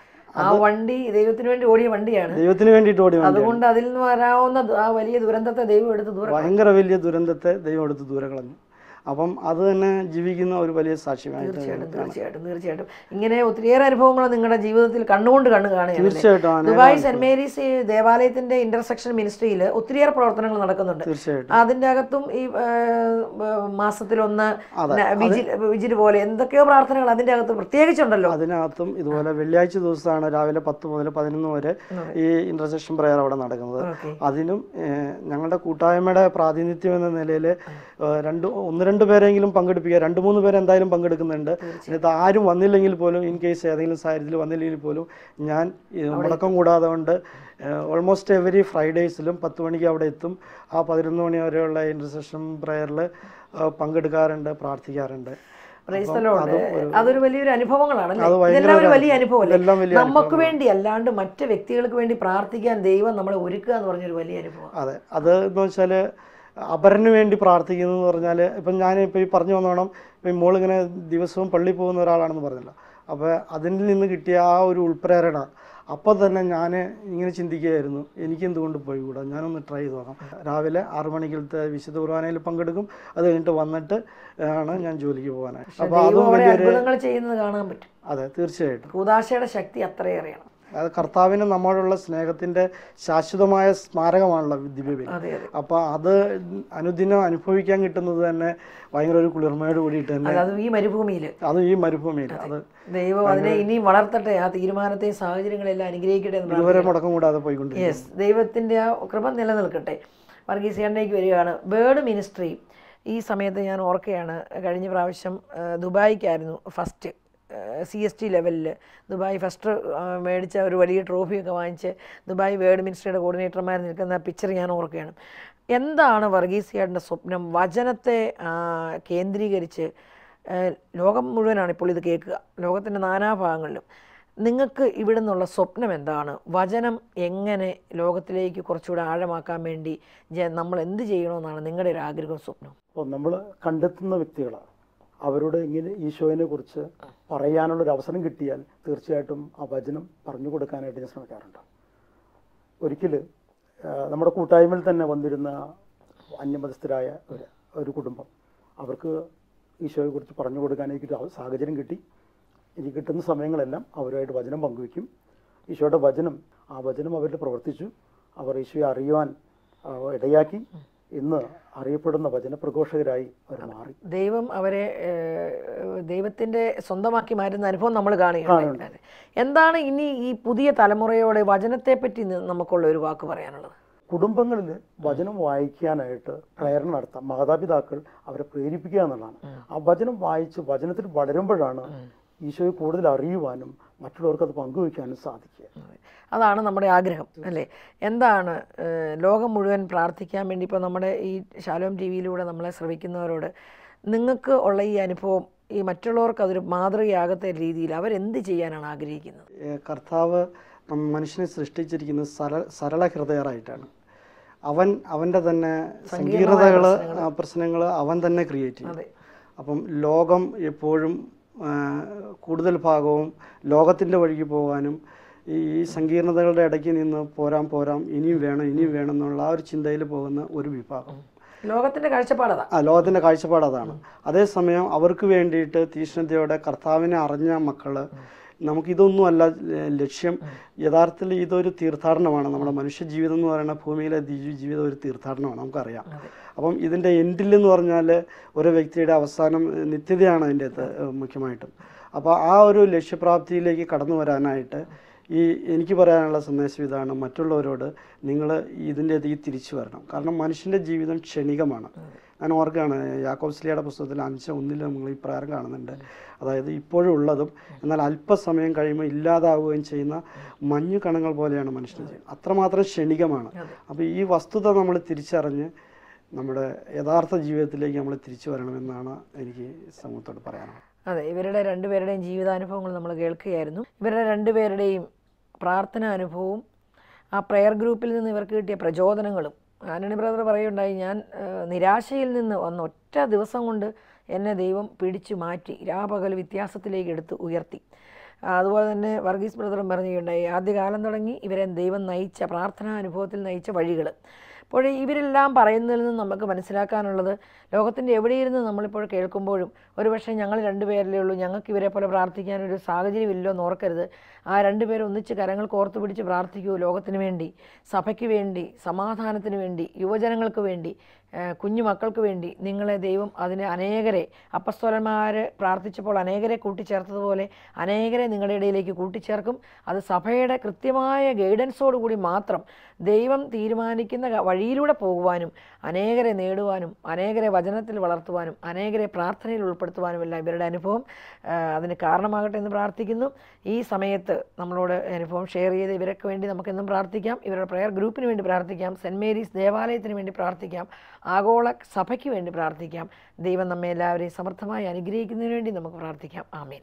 ആ വണ്ടി ദൈവത്തിന് വേണ്ടി ഓടിയ വണ്ടിയാണ് ദൈവത്തിന് വേണ്ടിയിട്ട് ഓടി വണ്ടി അതുകൊണ്ട് അതിൽ നിന്ന് വരാവുന്ന ദ- ആ വലിയ ദുരന്തത്തെ ദൈവം എടുത്ത് ദൂരം ഭയങ്കര വലിയ ദുരന്തത്തെ ദൈവം എടുത്ത് ദൂരെ കളഞ്ഞു അപ്പം അത് തന്നെ ജീവിക്കുന്ന ഒരു വലിയ സാക്ഷ്യമായിട്ട് തീർച്ചയായിട്ടും തീർച്ചയായിട്ടും തീർച്ചയായിട്ടും ഇങ്ങനെ ഒത്തിരിയേറെ അനുഭവങ്ങൾ നിങ്ങളുടെ ജീവിതത്തിൽ കണ്ണുകൊണ്ട് കണ്ണ് കാണുകയാണ് തീർച്ചയായിട്ടും അനേകം ദുബായ് സെന്റ് മേരീസ് ഈ ദേവാലയത്തിന്റെ ഇന്റർസെക്ഷൻ മിനിസ്ട്രിയിൽ ഒത്തിരിയേറെ പ്രവർത്തനങ്ങൾ നടക്കുന്നുണ്ട് തീർച്ചയായിട്ടും അതിന്റെ അകത്തും ഈ ആ, ആ, മാസത്തിലൊന്ന് അതെ, ന- വിജിൽ വിജിൽ പോലെ എന്തൊക്കെയോ പ്രാർത്ഥനകൾ അതിന്റെ അകത്ത് പ്രത്യേകിച്ചുണ്ടല്ലോ അതിനകത്തും ഇതുപോലെ വെള്ളിയാഴ്ച ദിവസമാണ് രാവിലെ പത്ത് മുതൽ പതിനൊന്ന് വരെ ഈ ഇന്റർസെക്ഷൻ പ്രയർ അവിടെ നടക്കുന്നത് ഓക്കെ അതിനും ഏഹ്, ഞങ്ങളുടെ കൂട്ടായ്മയുടെ പ്രാതിനിധ്യം എന്ന നിലയിൽ രണ്ട് ഒന്ന് രണ്ട് പേരെങ്കിലും പങ്കെടുപ്പിക്കുക രണ്ട് മൂന്ന് പേര് എന്തായാലും പങ്കെടുക്കുന്നുണ്ട് ഇത് ആരും വന്നില്ലെങ്കിൽ പോലും ഇൻ കേസ് ഏതെങ്കിലും സാഹചര്യത്തിൽ വന്നില്ലെങ്കിൽ പോലും ഞാൻ ഇത് മുടക്കം കൂടാതെ കൊണ്ട് ഓൾമോസ്റ്റ് എവരി ഫ്രൈഡേയ്സിലും പത്ത് മണിക്ക് അവിടെ എത്തും ആ പതിനൊന്ന് മണി വരെയുള്ള ഇന്റർസെഷൻ പ്രയറിൽ പങ്കെടുക്കാറുണ്ട് പ്രാർത്ഥിക്കാറുണ്ട് Praise അപ്പം the Lord. അതും ഒരു- അതൊരു വലിയൊരു അനുഭവങ്ങളാണ് അത് ഭയങ്കര ഇതെല്ലാം ഒരു ഒരു വലിയ അനുഭവമല്ലേ ഇതെല്ലാം വലിയ നമുക്ക് വേണ്ടി അല്ലാണ്ട് മറ്റ് വ്യക്തികൾക്ക് വേണ്ടി പ്രാർത്ഥിക്കാൻ ദൈവം നമ്മളെ ഒരുക്കുക എന്ന് പറഞ്ഞൊരു വലിയ അനുഭവം അതെ അത് എന്ന് വെച്ചാൽ അപരന് വേണ്ടി പ്രാർത്ഥിക്കുന്നു എന്ന് പറഞ്ഞാൽ ഇപ്പം ഞാൻ ഇപ്പോൾ ഈ പറഞ്ഞു വന്നോണം ഇപ്പം ഈ മോളിങ്ങനെ ദിവസവും പള്ളി പോകുന്ന ഒരാളാണെന്ന് പറഞ്ഞല്ലോ അപ്പോൾ അതിൽ നിന്ന് കിട്ടിയ ആ ഒരു ഉൾപ്രേരണ അപ്പോൾ തന്നെ ഞാൻ ഇങ്ങനെ ചിന്തിക്കുകയായിരുന്നു എനിക്ക് എന്തുകൊണ്ട് പോയി കൂടാ ഞാനൊന്ന് ട്രൈ ചെയ്ത് നോക്കാം രാവിലെ ആറു മണിക്കലത്തെ വിശുദ്ധ കുർബാനയിൽ പങ്കെടുക്കും അത് കഴിഞ്ഞിട്ട് വന്നിട്ട് ആണ് ഞാൻ ജോലിക്ക് പോകാനായി അപ്പോൾ ദൈവം അതും അവിടെ വലിയൊരു അത്ഭുതങ്ങൾ ചെയ്യുന്നത് കാണാൻ പറ്റും അതെ തീർച്ചയായിട്ടും കൂതാശയുടെ ശക്തി അത്രയേറെയാണ് അത് കർത്താവിന് നമ്മളോടുള്ള സ്നേഹത്തിൻ്റെ ശാശ്വതമായ സ്മാരകമാണല്ലോ ദിവ്യബലി അതെ അതെ അപ്പോൾ അത് അനുദിനം അനുഭവിക്കാൻ കിട്ടുന്നത് തന്നെ ഭയങ്കര ഒരു കുളിർമയോട് കൂടിയിട്ട് തന്നെ അല്ലാതെ ഈ മരുഭൂമിയിൽ അത് ഈ മരുഭൂമിയിൽ അത് ദൈവം അതിനെ ഇനിയും വളർത്തട്ടെ ആ തീരുമാനത്തെയും സാഹചര്യങ്ങളെല്ലാം അനുഗ്രഹിക്കട്ടെ എന്ന് ഇതുവരെ മുടക്കം കൂടാതെ പോയിക്കൊണ്ടിരിക്കും യെസ് ദൈവത്തിൻ്റെ ആ കൃപ നിലനിൽക്കട്ടെ വർഗീസ് ചേട്ടനേക്ക് വരികയാണ് ബേർഡ് മിനിസ്ട്രി ഈ സമയത്ത് ഞാൻ ഓർക്കുകയാണ് കഴിഞ്ഞ പ്രാവശ്യം ആ, ദുബായിക്കായിരുന്നു ഫസ്റ്റ് സി എസ് ടി ലെവലിൽ ദുബായ് ഫസ്റ്റ് മേടിച്ച ഒരു വലിയ ട്രോഫിയൊക്കെ വാങ്ങിച്ച് ദുബായ് വേർഡ് മിനിസ്ട്രിയുടെ കോർഡിനേറ്റർമാർ നിൽക്കുന്ന പിക്ചർ ഞാൻ ഓർക്കുകയാണ് എന്താണ് വർഗീസ് ചേട്ടൻ്റെ സ്വപ്നം വചനത്തെ ആ, കേന്ദ്രീകരിച്ച് ആ, ലോകം മുഴുവനാണ് ഇപ്പോൾ ഇത് കേൾക്കുക ലോകത്തിൻ്റെ നാനാഭാഗങ്ങളിലും നിങ്ങൾക്ക് ഇവിടെ നിന്നുള്ള സ്വപ്നം എന്താണ് വചനം എങ്ങനെ ലോകത്തിലേക്ക് കുറച്ചുകൂടെ ആഴമാക്കാൻ വേണ്ടി ജ- നമ്മൾ എന്ത് ചെയ്യണമെന്നാണ് നിങ്ങളുടെ ഒരു ആഗ്രഹവും സ്വപ്നം അപ്പോൾ നമ്മൾ കണ്ടെത്തുന്ന വ്യക്തികളാണ് അവരോട് ഇങ്ങനെ ഈശോയെ കുറിച്ച് പറയാനുള്ളൊരു അവസരം കിട്ടിയാൽ തീർച്ചയായിട്ടും ആ വചനം പറഞ്ഞു കൊടുക്കാനായിട്ട് ഞാൻ ശ്രമിക്കാറുണ്ട് ഒരിക്കൽ നമ്മുടെ കൂട്ടായ്മയിൽ തന്നെ വന്നിരുന്ന അന്യമതസ്ഥരായ ഒരു ഒരു കുടുംബം അവർക്ക് ഈശോയെ കുറിച്ച് പറഞ്ഞു കൊടുക്കാൻ എനിക്കൊരു അവ- സാഹചര്യം കിട്ടി എനിക്ക് കിട്ടുന്ന സമയങ്ങളെല്ലാം അവരുമായിട്ട് വചനം പങ്കുവയ്ക്കും ഈശോയുടെ വചനം ആ വചനം അവരിൽ പ്രവർത്തിച്ചു അവർ ഈശോയെ അറിയുവാൻ ആ, ഇടയാക്കി ഇന്ന് അറിയപ്പെടുന്ന വചനപ്രഘോഷകരായി അവർ മാറി ദൈവം അവരെ ഏഹ്, ദൈവത്തിന്റെ സ്വന്തമാക്കി മാറ്റുന്ന അനുഭവം നമ്മൾ കാണുകയാണ് എന്താണ് ഇനി ഈ പുതിയ തലമുറയോടെ വചനത്തെപ്പറ്റി നി- നമുക്കുള്ള ഒരു വാക്ക് പറയാനുള്ളത് കുടുംബങ്ങളിൽ വചനം വായിക്കാനായിട്ട് പ്രേരണ നടത്താം മാതാപിതാക്കൾ അവരെ പ്രേരിപ്പിക്കുക എന്നുള്ളതാണ് ആ വചനം വായിച്ച് വചനത്തിൽ വളരുമ്പോഴാണ് ഈശോയെ കൂടുതൽ അറിയുവാനും മറ്റുള്ളവർക്ക് അത് പങ്കുവയ്ക്കാനും സാധിക്കുക അതാണ് നമ്മുടെ ആഗ്രഹം അല്ലേ എന്താണ് ഏഹ്, ലോകം മുഴുവൻ പ്രാർത്ഥിക്കാൻ വേണ്ടി ഇപ്പോൾ നമ്മുടെ ഈ ശാലോം ടി വിയിലൂടെ നമ്മളെ ശ്രവിക്കുന്നവരോട് നിങ്ങൾക്ക് ഉള്ള ഈ അനുഭവം ഈ മറ്റുള്ളവർക്ക് അതൊരു മാതൃകയാകത്ത രീതിയിൽ അവരെന്ത് ചെയ്യാനാണ് ആഗ്രഹിക്കുന്നത് ഏഹ് കർത്താവ് നം- മനുഷ്യനെ സൃഷ്ടിച്ചിരിക്കുന്നത് സരള സരള ഹൃദയരായിട്ടാണ് അവൻ അവൻ്റെ തന്നെ സങ്കീർണതകൾ പ്രശ്നങ്ങൾ അവൻ തന്നെ ക്രിയേറ്റ് ചെയ്യും അതെ അപ്പം ലോകം എപ്പോഴും ആ, കൂടുതൽ ഭാഗവും ലോകത്തിൻ്റെ വഴിക്ക് പോകാനും ഈ ഈ സങ്കീർണതകളുടെ ഇടയ്ക്ക് നിന്ന് പോരാം പോരാം ഇനിയും വേണം ഇനിയും വേണം എന്നുള്ള ആ ഒരു ചിന്തയിൽ പോകുന്ന ഒരു വിഭാഗം ലോകത്തിന്റെ കാഴ്ചപ്പാടതാ ആ ലോകത്തിൻ്റെ കാഴ്ചപ്പാട് അതാണ് അതേസമയം അവർക്ക് വേണ്ടിയിട്ട് തീഷ്ണതയോടെ കർത്താവിനെ അറിഞ്ഞ മക്കള് നമുക്കിതൊന്നുമല്ല ല- ലക്ഷ്യം യഥാർത്ഥത്തിൽ ഇതൊരു തീർത്ഥാടനമാണ് നമ്മുടെ മനുഷ്യ ജീവിതം എന്ന് പറയുന്ന ഭൂമിയിലെ ദി- ജീവിതം ഒരു തീർത്ഥാടനമാണ് നമുക്കറിയാം അപ്പം ഇതിൻ്റെ എൻഡിൽ എന്ന് പറഞ്ഞാൽ ഒരു വ്യക്തിയുടെ അവസാനം ഏഹ്, നിത്യതയാണ് അതിൻ്റെ അകത്ത് ഏഹ്, മുഖ്യമായിട്ടും അപ്പോൾ ആ ഒരു ലക്ഷ്യപ്രാപ്തിയിലേക്ക് കടന്നു വരാനായിട്ട് ഈ എനിക്ക് പറയാനുള്ള സന്ദേശം ഇതാണ് മറ്റുള്ളവരോട് നിങ്ങൾ ഇതിൻ്റെ അകത്തേക്ക് തിരിച്ചു വരണം കാരണം മനുഷ്യൻ്റെ ജീവിതം ക്ഷണികമാണ് ഞാൻ ഓർക്കുകയാണ് യാക്കോബ്സ്ലിയുടെ പുസ്തകത്തിൽ അഞ്ച് ഒന്നിൽ നമ്മൾ ഈ പ്രകാരം കാണുന്നുണ്ട് അതായത് ഇപ്പോഴും ഉള്ളതും എന്നാൽ അല്പസമയം കഴിയുമ്പോൾ ഇല്ലാതാവുകയും ചെയ്യുന്ന മഞ്ഞു കണങ്ങൾ പോലെയാണ് മനുഷ്യൻ്റെ ജീവിതം അത്രമാത്രം ക്ഷണികമാണ് അപ്പോൾ ഈ വസ്തുത നമ്മൾ തിരിച്ചറിഞ്ഞ് നമ്മുടെ യഥാർത്ഥ ജീവിതത്തിലേക്ക് നമ്മൾ തിരിച്ചു വരണമെന്നാണ് എനിക്ക് സമൂഹത്തോട് പറയാനുള്ളത് അതെ ഇവരുടെ രണ്ടുപേരുടെയും ജീവിതാനുഭവങ്ങൾ നമ്മൾ കേൾക്കുകയായിരുന്നു ഇവരുടെ രണ്ടുപേരുടെയും പ്രാർത്ഥനാ അനുഭവവും ആ പ്രെയർ ഗ്രൂപ്പിൽ നിന്ന് ഇവർക്ക് കിട്ടിയ പ്രചോദനങ്ങളും ആന്റണി ബ്രദർ പറയുണ്ടായി ഞാൻ ആ, നിരാശയിൽ നിന്ന് വന്ന ഒറ്റ ദിവസം കൊണ്ട് എന്നെ ദൈവം പിടിച്ചു മാറ്റി രാപകൽ വ്യത്യാസത്തിലേക്ക് എടുത്ത് ഉയർത്തി ആ, അതുപോലെ തന്നെ വർഗീസ് ബ്രദറും പറയുകയുണ്ടായി ആദ്യകാലം തുടങ്ങി ഇവരെ ദൈവം നയിച്ച പ്രാർത്ഥനാ അനുഭവത്തിൽ നയിച്ച വഴികൾ അപ്പോൾ ഇവരെല്ലാം പറയുന്നതിൽ നിന്ന് നമുക്ക് മനസ്സിലാക്കാനുള്ളത് ലോകത്തിൻ്റെ എവിടെയിരുന്ന് നമ്മളിപ്പോൾ കേൾക്കുമ്പോഴും ഒരുപക്ഷെ ഞങ്ങൾ രണ്ടുപേരല്ലേ ഉള്ളൂ ഞങ്ങൾക്ക് ഇവരെ പോലെ പ്രാർത്ഥിക്കാനൊരു സാഹചര്യമില്ലോ എന്ന് ഓർക്കരുത് ആ രണ്ടുപേരും ഒന്നിച്ച് കരങ്ങൾ കോർത്ത് പിടിച്ച് പ്രാർത്ഥിക്കൂ ലോകത്തിന് വേണ്ടി സഭയ്ക്ക് വേണ്ടി സമാധാനത്തിന് വേണ്ടി യുവജനങ്ങൾക്ക് വേണ്ടി ആ, കുഞ്ഞു മക്കൾക്ക് വേണ്ടി നിങ്ങളെ ദൈവം അതിന് അനേകരെ അപ്പസ്തോലന്മാർ പ്രാർത്ഥിച്ചപ്പോൾ അനേകരെ കൂട്ടിച്ചേർത്തതുപോലെ അനേകരെ നിങ്ങളുടെ ഇടയിലേക്ക് കൂട്ടിച്ചേർക്കും അത് സഭയുടെ കൃത്യമായ ഗൈഡൻസോട് കൂടി മാത്രം ദൈവം തീരുമാനിക്കുന്ന ക- വഴിയിലൂടെ പോകുവാനും അനേകരെ നേടുവാനും അനേകരെ വചനത്തിൽ വളർത്തുവാനും അനേകരെ പ്രാർത്ഥനയിൽ ഉൾപ്പെടുത്തുവാനുമെല്ലാം ഇവരുടെ അനുഭവം ആ, അതിന് കാരണമാകട്ടെ എന്ന് പ്രാർത്ഥിക്കുന്നു ഈ സമയത്ത് നമ്മളോട് അനുഭവം ഷെയർ ചെയ്ത് ഇവരൊക്കെ വേണ്ടി നമുക്കെന്നും പ്രാർത്ഥിക്കാം ഇവരുടെ പ്രെയർ ഗ്രൂപ്പിന് വേണ്ടി പ്രാർത്ഥിക്കാം സെൻറ്റ് മേരീസ് ദേവാലയത്തിന് വേണ്ടി പ്രാർത്ഥിക്കാം ആഗോള സഭയ്ക്ക് വേണ്ടി പ്രാർത്ഥിക്കാം ദൈവം നമ്മെ എല്ലാവരെയും സമർത്ഥമായി അനുഗ്രഹിക്കുന്നതിന് വേണ്ടി നമുക്ക് പ്രാർത്ഥിക്കാം ആമേൻ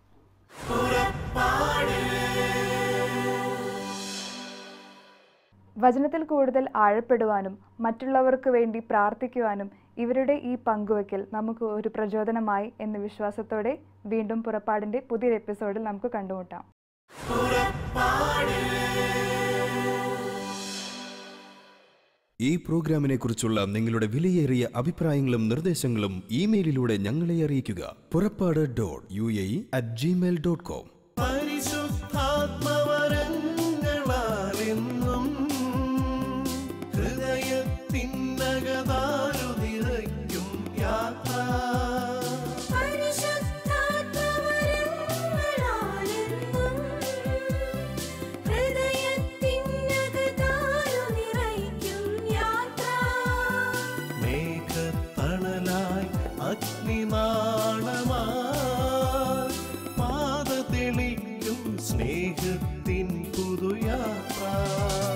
വചനത്തിൽ കൂടുതൽ ആഴപ്പെടുവാനും മറ്റുള്ളവർക്ക് വേണ്ടി പ്രാർത്ഥിക്കുവാനും ഇവരുടെ ഈ പങ്കുവയ്ക്കൽ നമുക്ക് ഒരു പ്രചോദനമായി എന്ന വിശ്വാസത്തോടെ വീണ്ടും പുറപ്പാടിൻ്റെ പുതിയൊരു എപ്പിസോഡിൽ നമുക്ക് കണ്ടുമുട്ടാം ഈ പ്രോഗ്രാമിനെ കുറിച്ചുള്ള നിങ്ങളുടെ വിലയേറിയ അഭിപ്രായങ്ങളും നിർദ്ദേശങ്ങളും ഇമെയിലിലൂടെ ഞങ്ങളെ അറിയിക്കുക Purappadu dot U A at Gmail dot com പരിശുദ്ധാത്മവരങ്ങളാലെന്നും ഹൃദയത്തിനകതാരു നിറയ്ക്കും യാത്ര പരിശുദ്ധാത്മവരങ്ങളാലെന്നും ഹൃദയത്തിനകതാരു നിറയ്ക്കും യാത്ര മേഘത്തണലായി അഗ്നിനാളമായി പാത തെളിക്കും സ്നേഹത്തിൻ പുതുയാത്ര